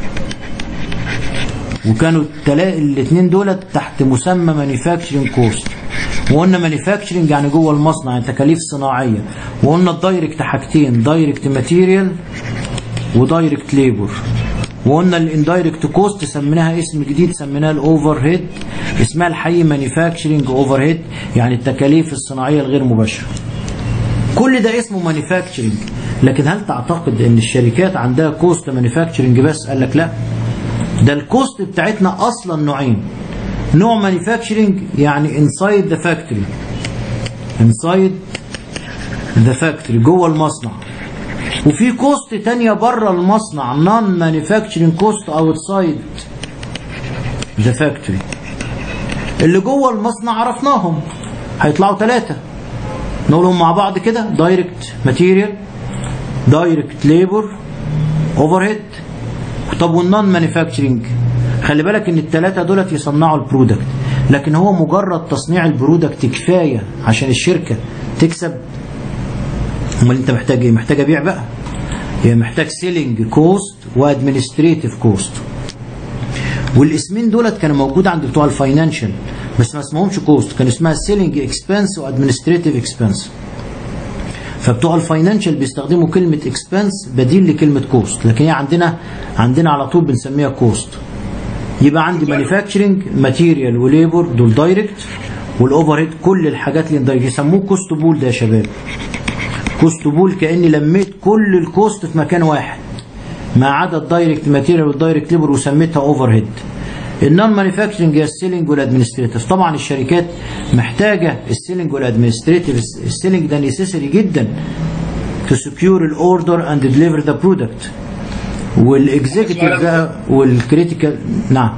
وكانوا الاثنين دول تحت مسمى مانيفاكتشرنج كوست وقلنا مانيفاكتشرنج يعني جوه المصنع يعني تكاليف صناعيه وقلنا الدايركت حاجتين دايركت ماتيريال ودايركت ليبر وقلنا الاندايركت كوست سميناها اسم جديد سميناها الاوفر هيد اسمها الحقيقي مانيفاكتشرنج اوفر هيد يعني التكاليف الصناعيه الغير مباشره كل ده اسمه مانيفاكتشرنج لكن هل تعتقد ان الشركات عندها كوست مانيفاكتشرنج بس قال لك لا ده الكوست بتاعتنا اصلا نوعين نوع مانيفاكتشرنج يعني انسايد ذا فاكتوري انسايد ذا فاكتوري جوه المصنع وفي كوست تانية بره المصنع نون مانيفاكتشرنج كوست اوتسايد ذا فاكتوري اللي جوه المصنع عرفناهم هيطلعوا ثلاثة نقولهم مع بعض كده دايركت ماتيريال دايركت ليبر اوفر هيد طب والنون مانيفاكتشرنج خلي بالك ان الثلاثه دولت يصنعوا البرودكت لكن هو مجرد تصنيع البرودكت كفايه عشان الشركه تكسب امال انت محتاج ايه محتاج ابيع بقى هي محتاج سيلينج كوست وادمنستريتيف كوست والاسمين دولت كانوا موجود عند بتوع الفاينانشال بس ما اسمهمش كوست كان اسمها سيلينج اكسبنس وادمنستريتيف اكسبنس فبتوع الفاينانشال بيستخدموا كلمة اكسبنس بديل لكلمة كوست لكن هي عندنا عندنا على طول بنسميها كوست يبقى عندي مانيفاكتشرنج ماتيريال وليبر دول دايركت والاوفر هيد كل الحاجات اللي اندايركت يسموه كوست بول ده يا شباب كوست بول كاني لميت كل الكوست في مكان واحد ما عدا الدايركت ماتيريال والدايركت ليبر وسميتها اوفر هيد النون مانيفاكتشرنج هي السيلينج والادمنستريتيف طبعا الشركات محتاجه السيلينج والادمنستريتيف السيلينج ده نيسيسري جدا to secure الاوردر اند ديليفر ذا برودكت والاكزيكتيف ده والكريتيكال نعم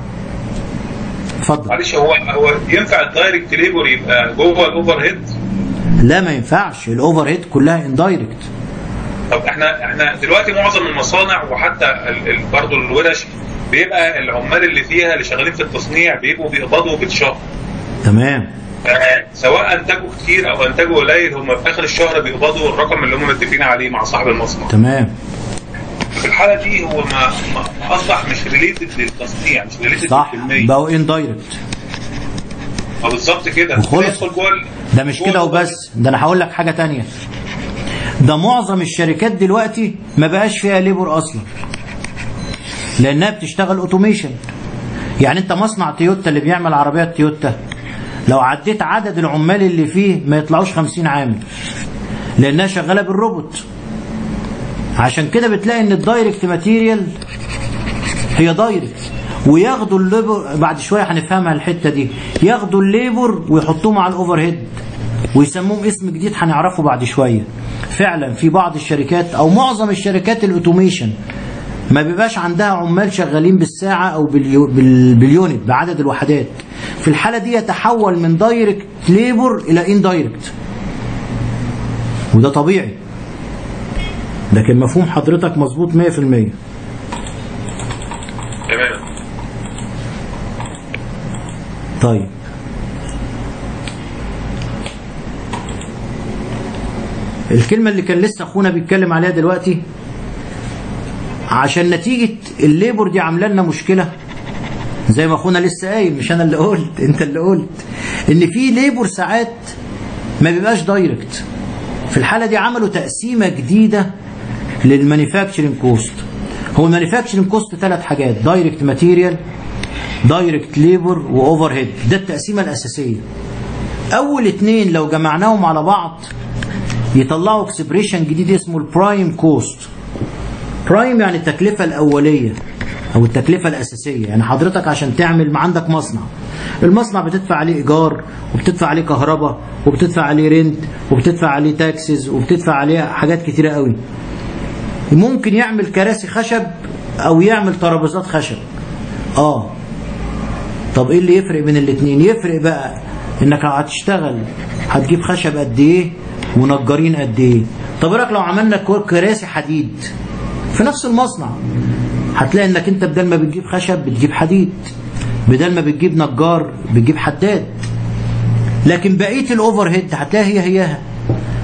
اتفضل معلش هو هو ينفع الدايركت ليبر يبقى جوه الاوفر هيد لا ما ينفعش الاوفر هيد كلها اندايركت طب احنا احنا دلوقتي معظم المصانع وحتى ال- ال- برضه الورش بيبقى العمال اللي فيها اللي شغالين في التصنيع بيبقوا بيقبضوا بالشهر تمام آه، سواء انتجوا كتير او انتجوا قليل هم في اخر الشهر بيقبضوا الرقم اللي هم متفقين عليه مع صاحب المصنع تمام في الحاله دي هو ما ما اصبح مش ريليتد للتصنيع مش ريليتد صح للكميه بقوا اندايركت اه بالظبط كده وخلص. يدخل جوه ال- ده مش جوه كده الأوفر وبس ده انا هقول لك حاجه تانية ده معظم الشركات دلوقتي ما بقاش فيها ليبر اصلا لانها بتشتغل اوتوميشن يعني انت مصنع تويوتا اللي بيعمل عربيات تويوتا لو عديت عدد العمال اللي فيه ما يطلعوش 50 عامل لانها شغاله بالروبوت عشان كده بتلاقي ان الدايركت ماتيريال هي دايركت وياخدوا الليبر بعد شويه هنفهمها الحته دي ياخدوا الليبر ويحطوه مع الاوفر هيد ويسموهم اسم جديد هنعرفه بعد شويه فعلا في بعض الشركات او معظم الشركات الاوتوميشن ما بيبقاش عندها عمال شغالين بالساعه او باليو بال- باليونت بعدد الوحدات في الحاله دي يتحول من دايركت ليبر الى اندايركت وده طبيعي لكن مفهوم حضرتك مظبوط 100% تمام طيب الكلمة اللي كان لسه اخونا بيتكلم عليها دلوقتي عشان نتيجة الليبر دي عاملة لنا مشكلة زي ما اخونا لسه قايل مش انا اللي قلت انت اللي قلت ان في ليبر ساعات ما بيبقاش دايركت في الحالة دي عملوا تقسيمة جديدة للمانيفاكتشرنج كوست هو المانيفاكتشرنج كوست ثلاث حاجات دايركت ماتيريال دايركت ليبر واوفر هيد ده التقسيمه الاساسيه اول اتنين لو جمعناهم على بعض يطلعوا اكسبريشن جديد اسمه البرايم كوست برايم يعني التكلفه الاوليه او التكلفه الاساسيه يعني حضرتك عشان تعمل ما عندك مصنع المصنع بتدفع عليه ايجار وبتدفع عليه كهرباء وبتدفع عليه رنت وبتدفع عليه تاكسز وبتدفع عليه حاجات كتيره قوي ممكن يعمل كراسي خشب او يعمل ترابيزات خشب اه طب ايه اللي يفرق بين الاثنين يفرق بقى انك لو هتشتغل هتجيب خشب قد ايه ونجارين قد ايه طب ايه رايك لو عملنا كو- كراسي حديد في نفس المصنع هتلاقي انك انت بدل ما بتجيب خشب بتجيب حديد بدل ما بتجيب نجار بتجيب حداد لكن بقيه الاوفر هيد هتلاقي هي هياها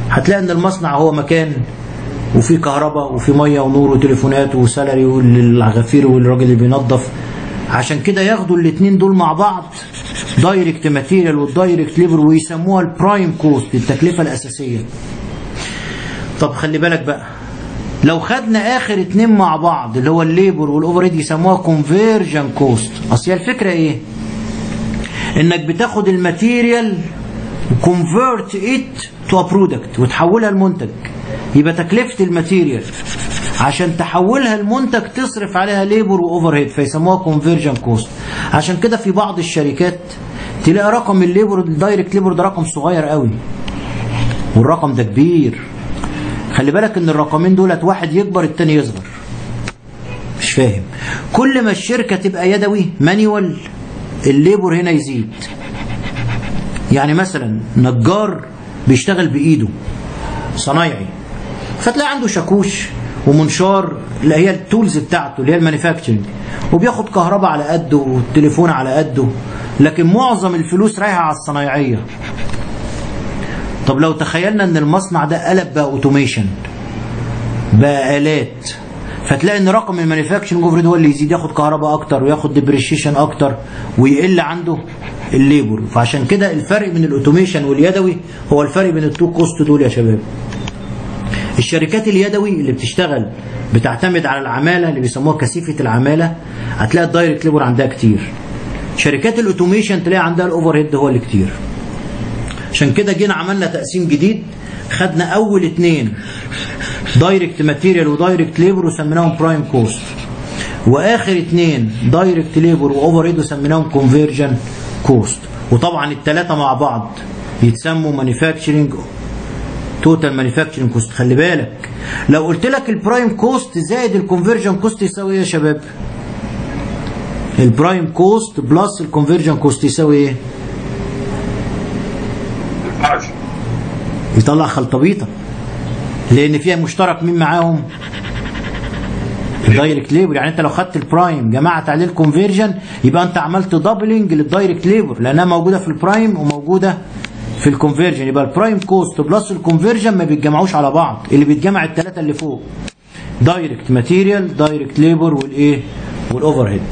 هتلاقي ان المصنع هو مكان وفي كهرباء وفي ميه ونور وتليفونات وسالري والغفير والراجل اللي بينظف عشان كده ياخدوا الاثنين دول مع بعض دايركت ماتيريال والدايركت ليبر ويسموها البرايم كوست التكلفه الاساسيه طب خلي بالك بقى لو خدنا اخر اتنين مع بعض اللي هو الليبر والاوفر هيد يسموها كونفيرجن كوست اصل هي الفكره ايه انك بتاخد الماتيريال وكونفيرت ات تو ا برودكت وتحولها لمنتج يبقى تكلفه الماتيريال عشان تحولها لمنتج تصرف عليها ليبر واوفر هيد فيسموها كونفيرجن كوست عشان كده في بعض الشركات تلاقي رقم الليبر الدايركت ليبر ده رقم صغير قوي والرقم ده كبير خلي بالك ان الرقمين دولت واحد يكبر التاني يصغر مش فاهم كل ما الشركه تبقى يدوي مانيوال الليبر هنا يزيد يعني مثلا نجار بيشتغل بايده صنايعي فتلاقي عنده شاكوش ومنشار اللي هي التولز بتاعته اللي هي المانيفاكتشرنج وبياخد كهرباء على قده والتليفون على قده لكن معظم الفلوس رايحه على الصنايعيه طب لو تخيلنا ان المصنع ده قلب بقى اوتوميشن بقى الات فتلاقي ان رقم المانيفاكتشرنج اوفر هو اللي يزيد ياخد كهرباء اكتر وياخد ديبريشيشن اكتر ويقل عنده الليبر فعشان كده الفرق بين الاوتوميشن واليدوي هو الفرق بين التو كوست دول يا شباب الشركات اليدوي اللي بتشتغل بتعتمد على العماله اللي بيسموها كثيفه العماله هتلاقي الدايركت ليبر عندها كتير شركات الاوتوميشن تلاقي عندها الاوفر هيد هو اللي كتير عشان كده جينا عملنا تقسيم جديد خدنا اول اتنين دايركت ماتيريال ودايركت ليبر وسميناهم برايم كوست واخر اتنين دايركت ليبر واوفر هيد وسميناهم كونفيرجن كوست وطبعا الثلاثه مع بعض يتسموا مانيفاكتشرنج توتال مانيفاكتشرنج كوست خلي بالك لو قلت لك البرايم كوست زائد الكونفرجن كوست يساوي ايه يا شباب البرايم كوست بلس الكونفرجن كوست يساوي ايه معرفش يطلع خلطبيطه لان فيها مشترك مين معاهم الدايركت ليبر يعني انت لو خدت البرايم جمعت عليه الكونفرجن يبقى انت عملت دبلنج للدايركت ليبر لانها موجوده في البرايم وموجوده في الكونفرجن يبقى البرايم كوست بلس الكونفرجن ما بيتجمعوش على بعض اللي بيتجمع الثلاثه اللي فوق دايركت ماتيريال دايركت ليبر والايه والاوفر هيد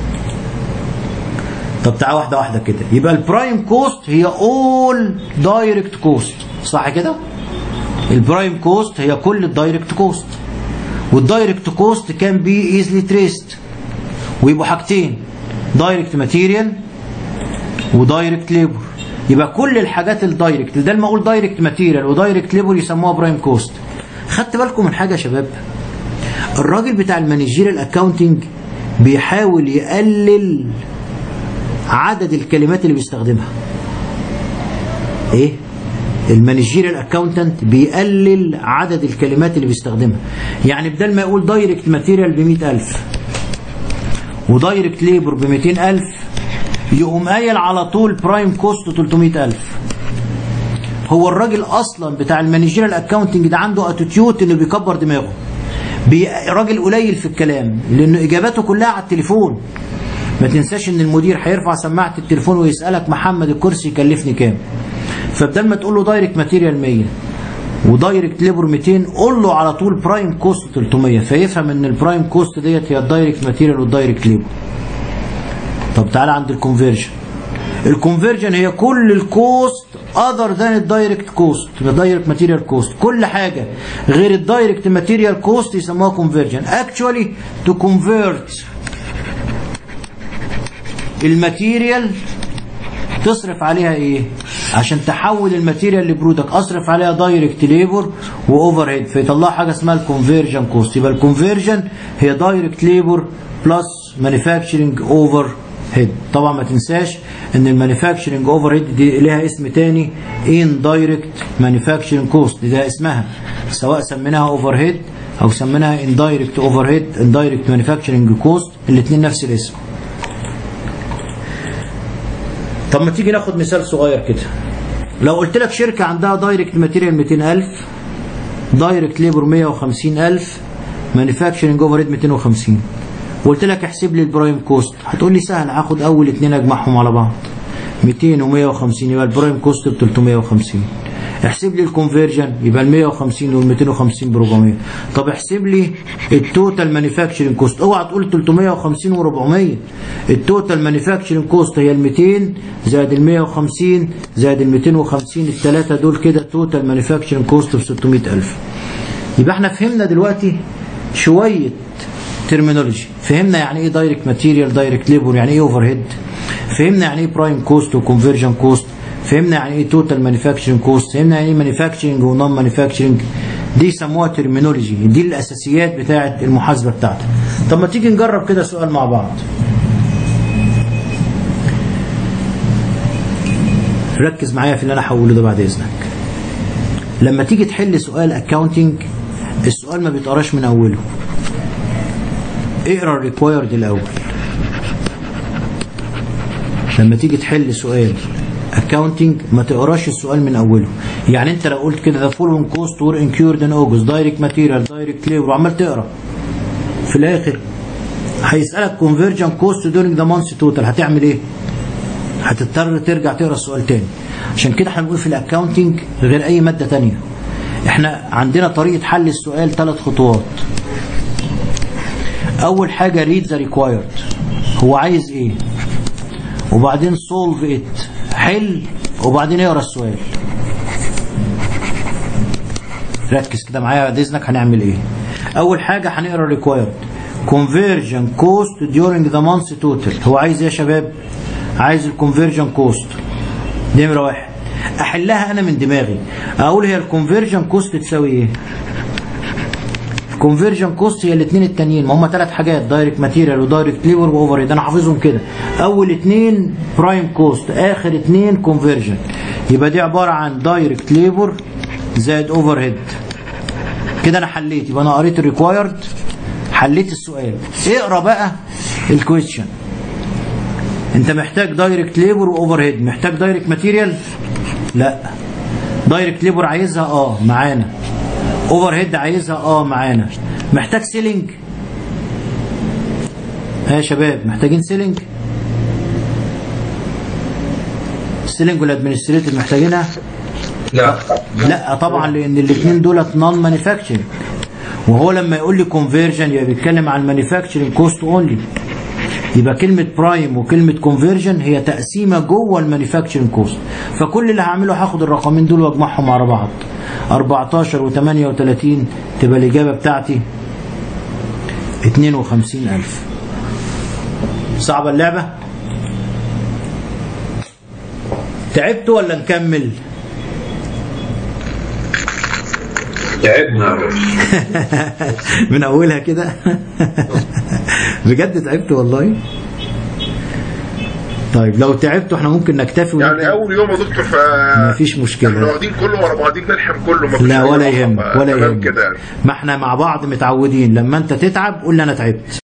طب تعالى واحده واحده كده يبقى البرايم كوست هي اول دايركت كوست صح كده البرايم كوست هي كل الدايركت كوست والدايركت كوست كان بي ايزلي تريست ويبقوا حاجتين دايركت ماتيريال ودايركت ليبر يبقى كل الحاجات الدايركت ده لما اقول دايركت ماتيريال ودايركت ليبر يسموها برايم كوست خدت بالكم من حاجه يا شباب الراجل بتاع المانجيريال اكاونتنج بيحاول يقلل عدد الكلمات اللي بيستخدمها ايه المانجيريال اكاونتنت بيقلل عدد الكلمات اللي بيستخدمها يعني بدل ما يقول دايركت ماتيريال ب 100000 ودايركت ليبر ب 200000 يقوم قايل على طول برايم كوست 300000 هو الراجل اصلا بتاع المانجيريال اكاونتنج ده عنده اتيتيود انه بيكبر دماغه بي... راجل قليل في الكلام لانه اجاباته كلها على التليفون ما تنساش ان المدير هيرفع سماعه التليفون ويسالك محمد الكرسي يكلفني كام فبدل ما تقول له دايركت ماتيريال 100 ودايركت ليبر 200 قول له على طول برايم كوست 300 فيفهم ان البرايم كوست ديت هي الدايركت ماتيريال والدايركت ليبر طب تعالى عند الكونفرجن الكونفرجن هي كل الكوست اذر ذان الدايركت كوست الدايركت ماتيريال كوست كل حاجه غير الدايركت ماتيريال كوست يسموها كونفرجن اكشوالي تو كونفيرت الماتيريال تصرف عليها ايه عشان تحول الماتيريال لبرودكت اصرف عليها دايركت ليبر واوفر هيد فيطلع حاجه اسمها الكونفرجن كوست يبقى الكونفرجن هي دايركت ليبر بلس مانيفاكتشرنج اوفر هيد طبعا ما تنساش ان المانيفاكتشرنج اوفر هيد دي ليها اسم تاني ان دايركت مانيفاكتشرنج كوست دي ده اسمها سواء سميناها اوفر هيد او سميناها ان دايركت اوفر هيد ان دايركت مانيفاكتشرنج كوست الاثنين نفس الاسم طب ما تيجي ناخد مثال صغير كده لو قلت لك شركة عندها دايركت ماتيريال 200000 دايركت ليبر 150000 مانيفاكتشرنج اوفر هيد 250 وقلت لك احسب لي البرايم كوست هتقول لي سهل هاخد اول اتنين اجمعهم على بعض 200 و150 يبقى البرايم كوست ب 350 احسب لي الكونفرجن يبقى ال 150 وال 250 ب 400 طب احسب لي التوتال مانيفاكتشرنج كوست اوعى تقول 350 و400 التوتال مانيفاكتشرنج كوست هي ال 200 زائد ال 150 زائد ال 250 الثلاثه دول كده توتال مانيفاكتشرنج كوست ب 600000 يبقى احنا فهمنا دلوقتي شويه ترمينولوجي فهمنا يعني ايه دايركت ماتيريال دايركت ليبر يعني ايه اوفر هيد فهمنا يعني ايه برايم كوست وكونفرجن كوست فهمنا يعني ايه توتال مانيفاكتشرنج كوست فهمنا يعني ايه مانيفاكتشرنج ونون مانيفاكتشرنج دي يسموها ترمينولوجي دي الاساسيات بتاعه المحاسبه بتاعتك طب ما تيجي نجرب كده سؤال مع بعض ركز معايا في اللي انا هقوله ده بعد اذنك لما تيجي تحل سؤال اكاونتنج السؤال ما بيتقراش من اوله اقرا الريكوايرد الاول لما تيجي تحل سؤال اكاونتنج ما تقراش السؤال من اوله يعني انت لو قلت كده ذا فولوينج كوست وور انكيورد ان اوجست دايركت ماتيريال دايركت ليبر وعمال تقرا في الاخر هيسالك كونفرجن كوست دورينج ذا مانث توتال هتعمل ايه؟ هتضطر ترجع تقرا السؤال تاني عشان كده احنا بنقول في الاكاونتنج غير اي ماده تانية احنا عندنا طريقه حل السؤال ثلاث خطوات اول حاجه ريد ذا ريكوايرد هو عايز ايه وبعدين سولف ات حل وبعدين اقرا السؤال ركز كده معايا بعد اذنك هنعمل ايه اول حاجه هنقرا ريكوايرد كونفرجن كوست during ذا مانث توتال هو عايز ايه يا شباب عايز الكونفرجن كوست نمره واحد احلها انا من دماغي اقول هي الكونفرجن كوست تساوي ايه الكونفرجن كوست هي الاثنين التانيين ما هم ثلاث حاجات دايركت ماتيريال ودايركت ليبر واوفر هيد انا حافظهم كده اول اثنين برايم كوست اخر اثنين كونفرجن يبقى دي عباره عن دايركت ليبر زائد اوفر هيد كده انا حليت يبقى انا قريت الريكوايرد حليت السؤال اقرا بقى الكويشن انت محتاج دايركت ليبر واوفر هيد محتاج دايركت ماتيريال لا دايركت ليبر عايزها اه معانا اوفر هيد عايزها اه معانا محتاج سيلينج ها يا شباب محتاجين سيلينج السيلينج والادمنستريتيف محتاجينها لا لا طبعا لان الاثنين دولت نون مانيفاكتشرنج وهو لما يقول لي كونفرجن يبقى بيتكلم عن مانيفاكتشرنج كوست اونلي يبقى كلمة برايم وكلمة كونفرجن هي تقسيمة جوه المانيفاكتشرنج كوست فكل اللي هعمله هاخد الرقمين دول واجمعهم على بعض 14 و38 تبقى الإجابة بتاعتي 52000 صعبة اللعبة؟ تعبتوا ولا نكمل؟ تعبنا يا باشا من اولها كده بجد تعبت والله طيب لو تعبتوا احنا ممكن نكتفي يعني ونبدأ. اول يوم يا دكتور ف مفيش مشكلة. احنا واخدين كله ورا بعضين نلحم كله مفيش لا أي ولا رقم. يهمك ولا تمام يهمك كده يعني ما احنا مع بعض متعودين لما انت تتعب قول لي انا تعبت